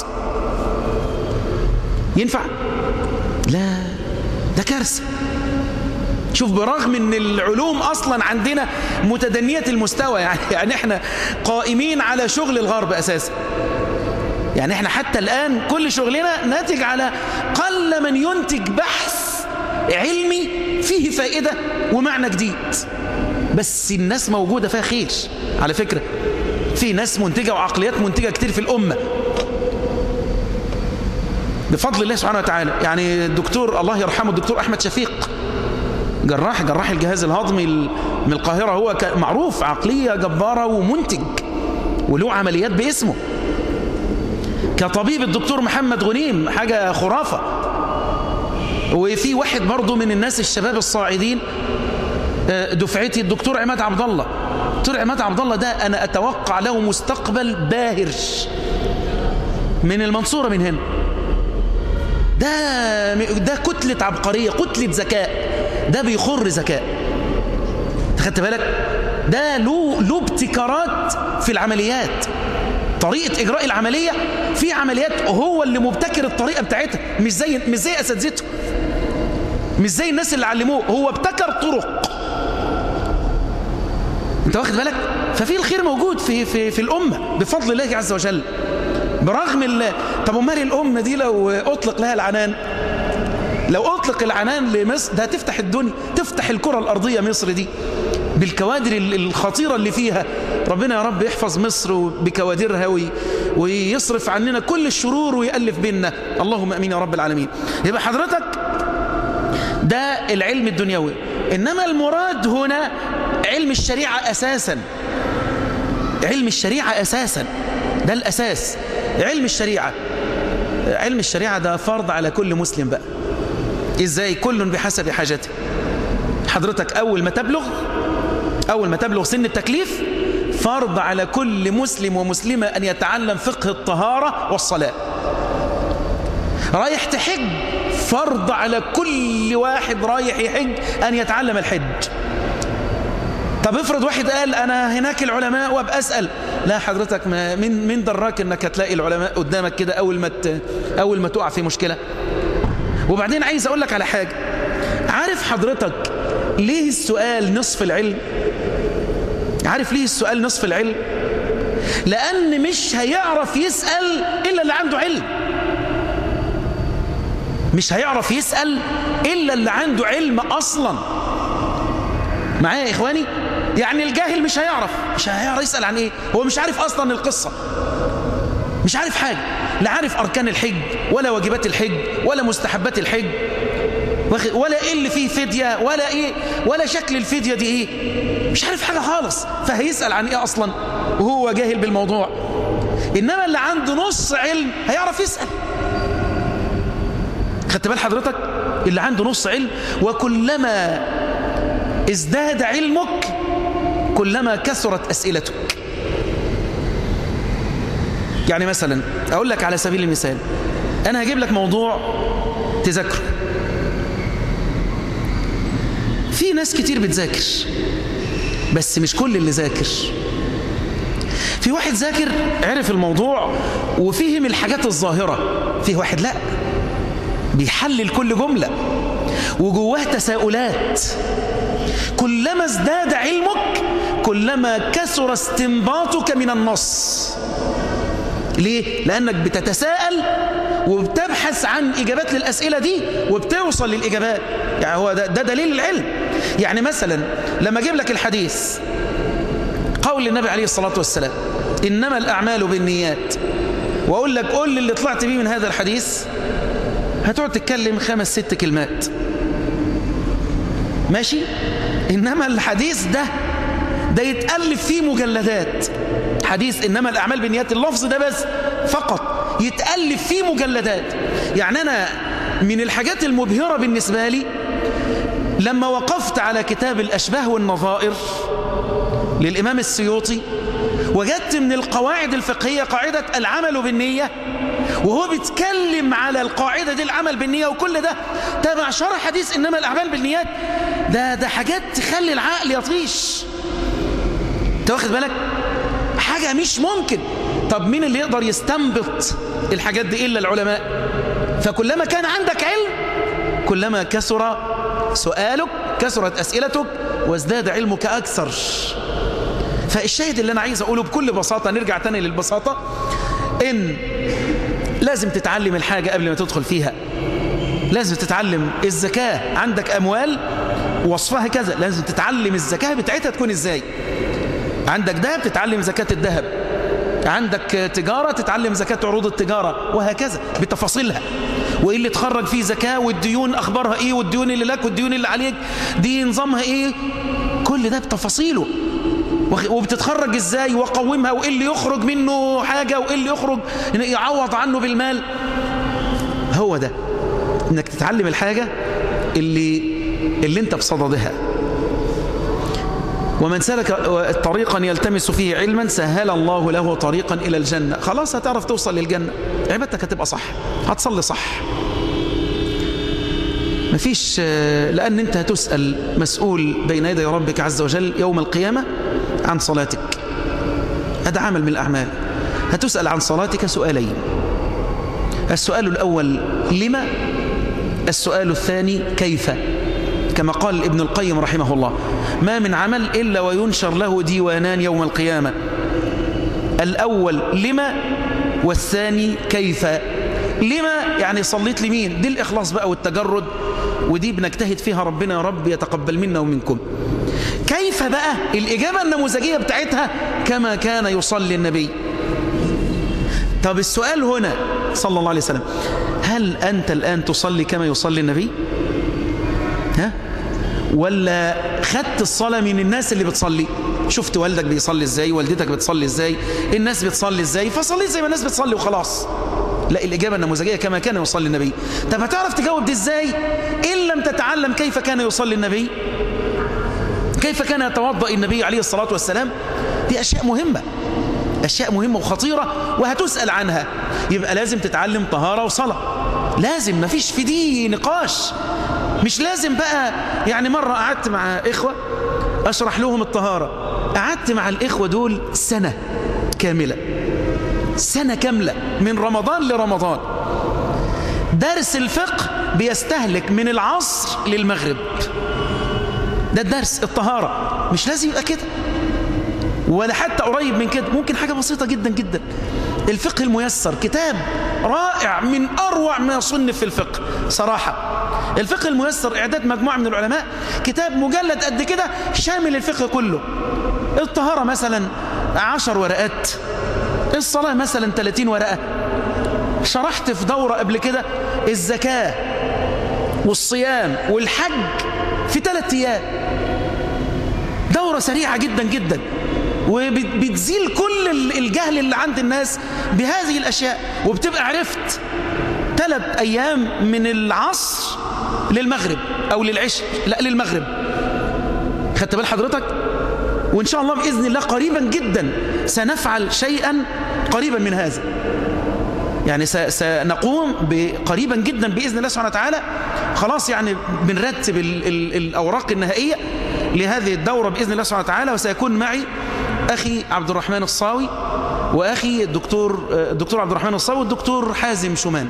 ينفع؟ لا ده كارثة شوف برغم ان العلوم اصلا عندنا متدنية المستوى يعني, يعني احنا قائمين على شغل الغرب اساسا يعني احنا حتى الان كل شغلنا ناتج على قل من ينتج بحث علمي فيه فائدة ومعنى جديد بس الناس موجودة فيها خير على فكرة في ناس منتجة وعقليات منتجة كتير في الأمة بفضل الله سبحانه وتعالى يعني الدكتور الله يرحمه الدكتور أحمد شفيق جراح جراح الجهاز الهضمي من القاهرة هو معروف عقلية جبارة ومنتج وله عمليات باسمه كطبيب الدكتور محمد غنيم حاجة خرافة وفي واحد برضه من الناس الشباب الصاعدين دفعتي الدكتور عماد عبد الله الدكتور عماد عبد الله ده أنا أتوقع له مستقبل باهر من المنصورة من هنا ده ده كتلة عبقرية كتلة ذكاء ده بيخر ذكاء خدت بالك ده له له ابتكارات في العمليات طريقة إجراء العملية في عمليات هو اللي مبتكر الطريقة بتاعتها مش زي مش زي أساتذته مش زي الناس اللي علموه هو ابتكر طرق انت واخد بالك ففي الخير موجود في في في الأمة بفضل الله عز وجل برغم الله طب امال الأمة دي لو أطلق لها العنان لو أطلق العنان لمصر ده تفتح الدنيا تفتح الكرة الأرضية مصر دي بالكوادر الخطيرة اللي فيها ربنا يا رب يحفظ مصر بكوادرها ويصرف عننا كل الشرور ويألف بيننا اللهم أمين يا رب العالمين يبقى حضرتك ده العلم الدنيوي إنما المراد هنا علم الشريعة أساسا علم الشريعة أساسا ده الأساس علم الشريعة علم الشريعة ده فرض على كل مسلم بقى إزاي كل بحسب حاجته حضرتك أول ما تبلغ أول ما تبلغ سن التكليف فرض على كل مسلم ومسلمة أن يتعلم فقه الطهارة والصلاة رايح تحج فرض على كل واحد رايح يحج أن يتعلم الحج طب افرض واحد قال أنا هناك العلماء وابقى أسأل لا حضرتك ما من من دراك أنك هتلاقي العلماء قدامك كده أول ما أول ما تقع في مشكلة وبعدين عايز أقول لك على حاجة عارف حضرتك ليه السؤال نصف العلم عارف ليه السؤال نصف العلم لأن مش هيعرف يسأل إلا اللي عنده علم مش هيعرف يسأل إلا اللي عنده علم أصلا معايا يا إخواني يعني الجاهل مش هيعرف مش هيعرف يسأل عن إيه هو مش عارف أصلا القصة مش عارف حاجة لا عارف أركان الحج ولا واجبات الحج ولا مستحبات الحج ولا ايه اللي فيه فدية ولا ايه ولا شكل الفدية دي ايه مش عارف حاجة خالص فهيسأل عن ايه اصلا وهو جاهل بالموضوع انما اللي عنده نص علم هيعرف يسأل خدت بال حضرتك اللي عنده نص علم وكلما ازداد علمك كلما كثرت اسئلتك يعني مثلا اقول لك على سبيل المثال انا هجيب لك موضوع تذاكره في ناس كتير بتذاكر بس مش كل اللي ذاكر في واحد ذاكر عرف الموضوع وفهم الحاجات الظاهرة في واحد لا بيحلل كل جملة وجواه تساؤلات كلما ازداد علمك كلما كثر استنباطك من النص ليه؟ لأنك بتتساءل وبتبحث عن إجابات للأسئلة دي وبتوصل للإجابات يعني هو ده, ده دليل العلم يعني مثلا لما أجيب لك الحديث قول النبي عليه الصلاة والسلام إنما الأعمال بالنيات وأقول لك قول لي اللي طلعت بيه من هذا الحديث هتقعد تتكلم خمس ست كلمات ماشي إنما الحديث ده ده يتألف فيه مجلدات حديث إنما الأعمال بالنيات اللفظ ده بس فقط يتألف فيه مجلدات يعني أنا من الحاجات المبهرة بالنسبة لي لما وقفت على كتاب الأشباه والنظائر للإمام السيوطي وجدت من القواعد الفقهية قاعدة العمل بالنية وهو بيتكلم على القاعدة دي العمل بالنية وكل ده تبع شرح حديث إنما الأعمال بالنيات ده ده حاجات تخلي العقل يطيش انت واخد بالك حاجة مش ممكن طب مين اللي يقدر يستنبط الحاجات دي إلا العلماء فكلما كان عندك علم كلما كثر سؤالك كثرت أسئلتك وازداد علمك أكثر فالشاهد اللي أنا عايز أقوله بكل بساطة نرجع تاني للبساطة إن لازم تتعلم الحاجة قبل ما تدخل فيها لازم تتعلم الزكاة عندك أموال وصفها كذا لازم تتعلم الزكاة بتاعتها تكون إزاي عندك ذهب تتعلم زكاة الذهب عندك تجارة تتعلم زكاة عروض التجارة وهكذا بتفاصيلها وإيه اللي تخرج فيه زكاة والديون أخبارها إيه والديون اللي لك والديون اللي عليك دي نظامها إيه كل ده بتفاصيله وبتتخرج إزاي وقومها وإيه اللي يخرج منه حاجة وإيه اللي يخرج يعوض عنه بالمال هو ده إنك تتعلم الحاجة اللي اللي انت بصددها ومن سلك طريقا يلتمس فيه علما سهل الله له طريقا إلى الجنة خلاص هتعرف توصل للجنة عبادتك هتبقى صح هتصلي صح مفيش لأن أنت هتسأل مسؤول بين يدي ربك عز وجل يوم القيامة عن صلاتك هذا عمل من الأعمال هتسأل عن صلاتك سؤالين السؤال الأول لما السؤال الثاني كيف كما قال ابن القيم رحمه الله ما من عمل إلا وينشر له ديوانان يوم القيامة الأول لما والثاني كيف لما يعني صليت لمين دي الإخلاص بقى والتجرد ودي بنجتهد فيها ربنا يا رب يتقبل منا ومنكم كيف بقى الإجابة النموذجية بتاعتها كما كان يصلي النبي طب السؤال هنا صلى الله عليه وسلم هل أنت الآن تصلي كما يصلي النبي ها ولا خدت الصلاة من الناس اللي بتصلي شفت والدك بيصلي ازاي والدتك بتصلي ازاي الناس بتصلي ازاي فصليت زي ما الناس بتصلي وخلاص لا الإجابة النموذجية كما كان يصلي النبي طب هتعرف تجاوب دي ازاي إن لم تتعلم كيف كان يصلي النبي كيف كان يتوضأ النبي عليه الصلاة والسلام دي أشياء مهمة أشياء مهمة وخطيرة وهتسأل عنها يبقى لازم تتعلم طهارة وصلاة لازم مفيش في دي نقاش مش لازم بقى يعني مرة قعدت مع إخوة أشرح لهم الطهارة قعدت مع الإخوة دول سنة كاملة سنة كاملة من رمضان لرمضان درس الفقه بيستهلك من العصر للمغرب ده الدرس الطهارة مش لازم يبقى كده ولا حتى قريب من كده ممكن حاجة بسيطة جدا جدا الفقه الميسر كتاب رائع من أروع ما صنف في الفقه صراحة الفقه الميسر إعداد مجموعة من العلماء كتاب مجلد قد كده شامل الفقه كله الطهارة مثلا عشر ورقات الصلاة مثلا 30 ورقة شرحت في دورة قبل كده الزكاة والصيام والحج في ثلاث أيام دورة سريعة جدا جدا وبتزيل كل الجهل اللي عند الناس بهذه الأشياء وبتبقى عرفت ثلاث أيام من العصر للمغرب أو للعشاء لا للمغرب خدت بال حضرتك وإن شاء الله بإذن الله قريبا جدا سنفعل شيئا قريبا من هذا يعني سنقوم قريبا جدا بإذن الله سبحانه وتعالى خلاص يعني بنرتب ال ال الأوراق النهائية لهذه الدورة بإذن الله سبحانه وتعالى وسيكون معي أخي عبد الرحمن الصاوي وأخي الدكتور الدكتور عبد الرحمن الصاوي والدكتور حازم شومان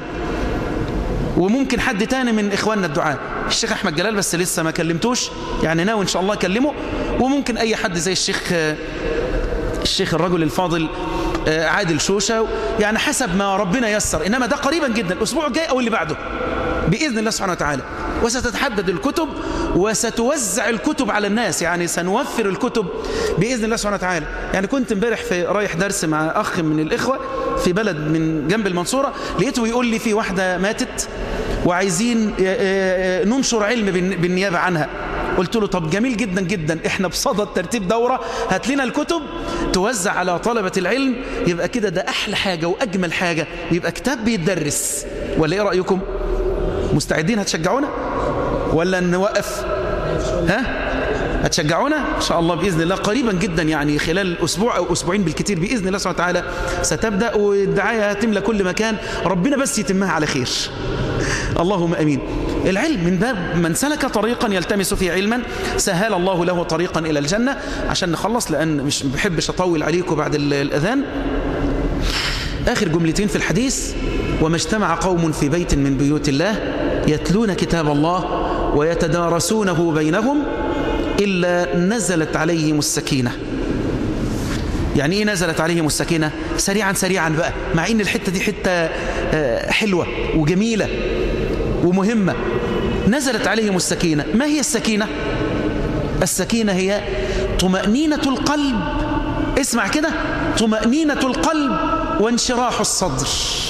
وممكن حد تاني من إخواننا الدعاء الشيخ أحمد جلال بس لسه ما كلمتوش يعني ناوي إن شاء الله أكلمه وممكن أي حد زي الشيخ الشيخ الرجل الفاضل عادل شوشة يعني حسب ما ربنا يسر إنما ده قريبا جدا الأسبوع الجاي أو اللي بعده بإذن الله سبحانه وتعالى وستتحدد الكتب وستوزع الكتب على الناس يعني سنوفر الكتب بإذن الله سبحانه وتعالى يعني كنت امبارح في رايح درس مع أخ من الإخوة في بلد من جنب المنصورة لقيته يقول لي في واحدة ماتت وعايزين ننشر علم بالنيابة عنها قلت له طب جميل جدا جدا احنا بصدد ترتيب دورة هات لنا الكتب توزع على طلبة العلم يبقى كده ده أحلى حاجة وأجمل حاجة يبقى كتاب بيتدرس ولا ايه رأيكم مستعدين هتشجعونا ولا نوقف ها هتشجعونا إن شاء الله بإذن الله قريبا جدا يعني خلال أسبوع أو أسبوعين بالكثير بإذن الله سبحانه وتعالى ستبدأ والدعاية هتملى كل مكان ربنا بس يتمها على خير اللهم أمين العلم من باب من سلك طريقا يلتمس فيه علما سهل الله له طريقا إلى الجنة عشان نخلص لأن مش بحبش أطول عليكم بعد الأذان آخر جملتين في الحديث وما اجتمع قوم في بيت من بيوت الله يتلون كتاب الله ويتدارسونه بينهم إلا نزلت عليهم السكينة يعني إيه نزلت عليهم السكينة سريعا سريعا بقى مع إن الحتة دي حتة حلوة وجميلة ومهمة نزلت عليهم السكينة ما هي السكينة السكينة هي طمأنينة القلب اسمع كده طمأنينة القلب وانشراح الصدر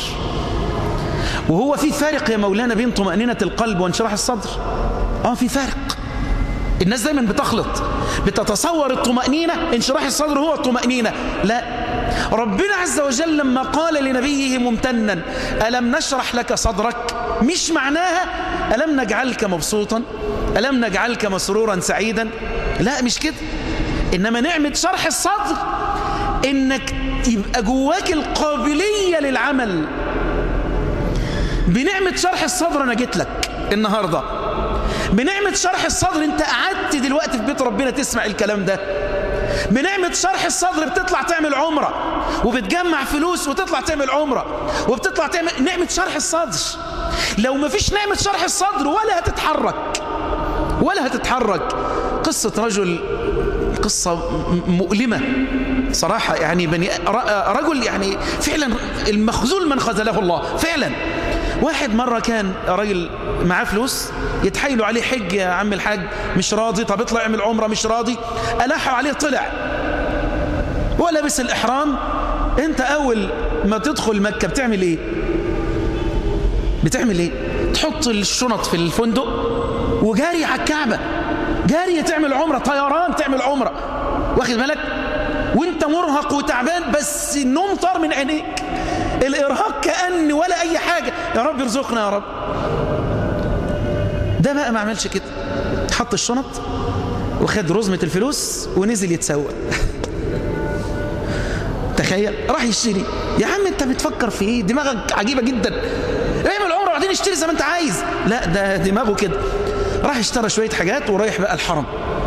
وهو في فارق يا مولانا بين طمأنينة القلب وانشراح الصدر اه في فارق الناس دايما بتخلط بتتصور الطمأنينة انشراح الصدر هو الطمأنينة لا ربنا عز وجل لما قال لنبيه ممتنا ألم نشرح لك صدرك مش معناها ألم نجعلك مبسوطا ألم نجعلك مسرورا سعيدا لا مش كده إنما نعمة شرح الصدر إنك يبقى جواك القابلية للعمل بنعمة شرح الصدر أنا جيت لك النهاردة بنعمة شرح الصدر انت قعدت دلوقتي في بيت ربنا تسمع الكلام ده بنعمة شرح الصدر بتطلع تعمل عمرة وبتجمع فلوس وتطلع تعمل عمرة وبتطلع تعمل نعمة شرح الصدر لو ما فيش نعمة شرح الصدر ولا هتتحرك ولا هتتحرك قصة رجل قصة مؤلمة صراحة يعني بني رجل يعني فعلا المخزول من خذله الله فعلا واحد مرة كان راجل معاه فلوس يتحايلوا عليه حج يا عم الحاج مش راضي طب اطلع اعمل عمرة مش راضي ألحوا عليه طلع ولبس الإحرام انت أول ما تدخل مكة بتعمل ايه بتعمل ايه تحط الشنط في الفندق وجاري على الكعبة جاري تعمل عمرة طيران تعمل عمرة واخد بالك وانت مرهق وتعبان بس النوم طار من عينيك الإرهاق كأن ولا أي حاجة يا رب ارزقنا يا رب ده بقى ما عملش كده حط الشنط وخد رزمة الفلوس ونزل يتسوق تخيل راح يشتري يا عم انت بتفكر في ايه دماغك عجيبة جدا اعمل عمره وبعدين اشتري زي ما انت عايز لا ده دماغه كده راح اشترى شوية حاجات ورايح بقى الحرم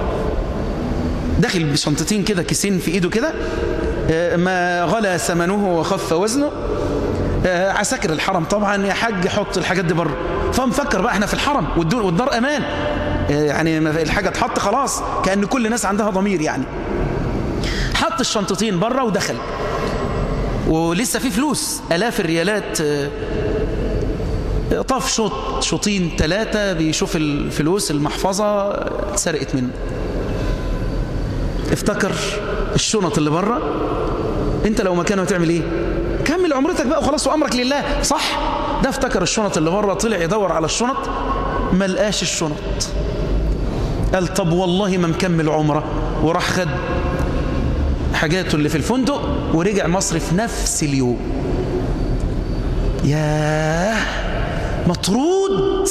داخل بشنطتين كده كيسين في ايده كده ما غلى ثمنه وخف وزنه عساكر الحرم طبعا يا حاج حط الحاجات دي بره فمفكر بقى احنا في الحرم والدار امان يعني الحاجه اتحط خلاص كان كل الناس عندها ضمير يعني حط الشنطتين بره ودخل ولسه في فلوس الاف الريالات طاف شوط شوطين ثلاثه بيشوف الفلوس المحفظه اتسرقت منه افتكر الشنط اللي بره انت لو مكانه هتعمل ايه كمل عمرتك بقى وخلاص وامرك لله صح ده افتكر الشنط اللي بره طلع يدور على الشنط ما لقاش الشنط قال طب والله ما مكمل عمره وراح خد حاجاته اللي في الفندق ورجع مصر في نفس اليوم ياه مطرود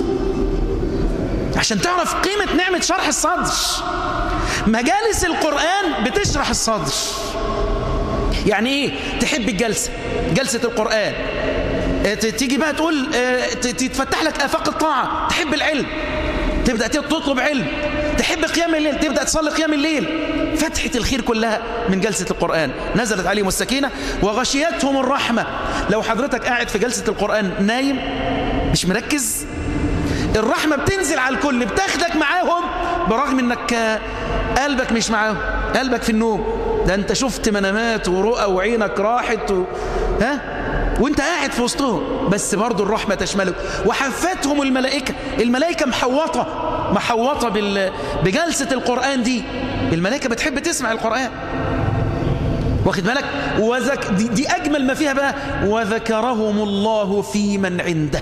عشان تعرف قيمة نعمة شرح الصدر مجالس القرآن بتشرح الصدر يعني ايه تحب الجلسة جلسة القرآن تيجي بقى تقول تتفتح لك آفاق الطاعة تحب العلم تبدأ تطلب علم تحب قيام الليل تبدأ تصلي قيام الليل فتحة الخير كلها من جلسة القرآن نزلت عليهم السكينة وغشيتهم الرحمة لو حضرتك قاعد في جلسة القرآن نايم مش مركز الرحمة بتنزل على الكل بتاخدك معاهم برغم انك قلبك مش معاهم قلبك في النوم ده انت شفت منامات ورؤى وعينك راحت و... ها وانت قاعد في وسطهم بس برضو الرحمة تشملك وحفتهم الملائكة الملائكة محوطة محوطة بال... بجلسة القرآن دي الملائكة بتحب تسمع القرآن واخد بالك وذك... دي, دي أجمل ما فيها بقى وذكرهم الله في من عنده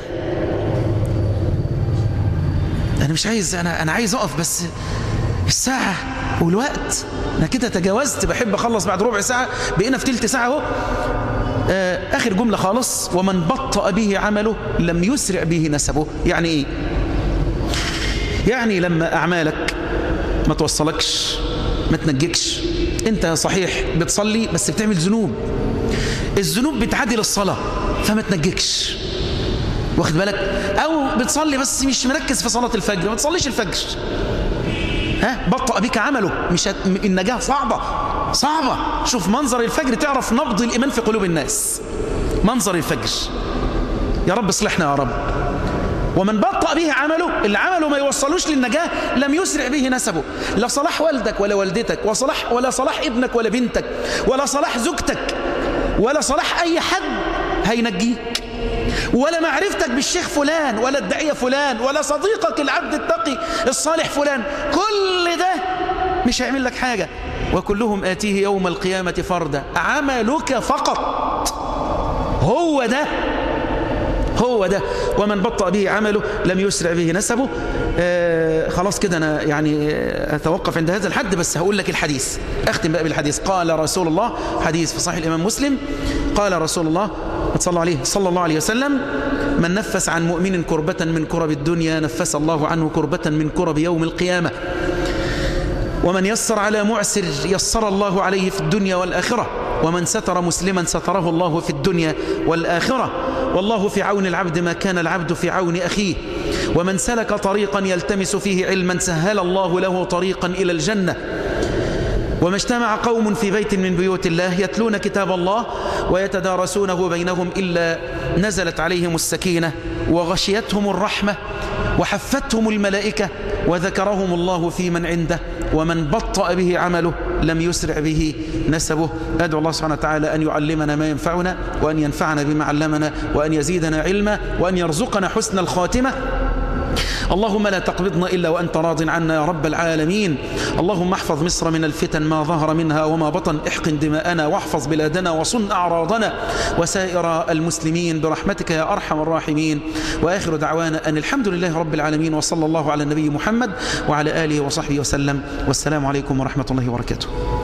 أنا مش عايز أنا, أنا عايز أقف بس الساعة والوقت أنا كده تجاوزت بحب أخلص بعد ربع ساعة بقينا في تلت ساعة اهو آخر جملة خالص ومن بطأ به عمله لم يسرع به نسبه يعني إيه يعني لما أعمالك ما توصلكش ما تنجكش انت صحيح بتصلي بس بتعمل ذنوب الذنوب بتعدل الصلاة فما تنجكش واخد بالك او بتصلي بس مش مركز في صلاة الفجر ما تصليش الفجر ها بطأ بك عمله مش هت... النجاة صعبة صعبة شوف منظر الفجر تعرف نبض الإيمان في قلوب الناس منظر الفجر يا رب اصلحنا يا رب ومن بطأ به عمله اللي عمله ما يوصلوش للنجاة لم يسرع به نسبه لا صلاح والدك ولا والدتك وصلاح ولا صلاح ابنك ولا بنتك ولا صلاح زوجتك ولا صلاح أي حد هينجيك ولا معرفتك بالشيخ فلان ولا الداعية فلان ولا صديقك العبد التقي الصالح فلان كل ده مش هيعمل لك حاجة وكلهم آتيه يوم القيامة فردا عملك فقط هو ده هو ده ومن بطأ به عمله لم يسرع به نسبه آه خلاص كده أنا يعني أتوقف عند هذا الحد بس هقول لك الحديث أختم بقى بالحديث قال رسول الله حديث في صحيح الإمام مسلم قال رسول الله صلى عليه صلى الله عليه وسلم من نفس عن مؤمن كربة من كرب الدنيا نفس الله عنه كربة من كرب يوم القيامة ومن يسر على معسر يسر الله عليه في الدنيا والآخرة ومن ستر مسلما ستره الله في الدنيا والآخرة والله في عون العبد ما كان العبد في عون أخيه ومن سلك طريقا يلتمس فيه علما سهل الله له طريقا إلى الجنة وما اجتمع قوم في بيت من بيوت الله يتلون كتاب الله ويتدارسونه بينهم إلا نزلت عليهم السكينة وغشيتهم الرحمة وحفتهم الملائكة وذكرهم الله في من عنده ومن بطأ به عمله لم يسرع به نسبه أدعو الله سبحانه وتعالى أن يعلمنا ما ينفعنا وأن ينفعنا بما علمنا وأن يزيدنا علما وأن يرزقنا حسن الخاتمة اللهم لا تقبضنا إلا وأنت راض عنا يا رب العالمين اللهم احفظ مصر من الفتن ما ظهر منها وما بطن احقن دماءنا واحفظ بلادنا وصن أعراضنا وسائر المسلمين برحمتك يا أرحم الراحمين وآخر دعوانا أن الحمد لله رب العالمين وصلى الله على النبي محمد وعلى آله وصحبه وسلم والسلام عليكم ورحمة الله وبركاته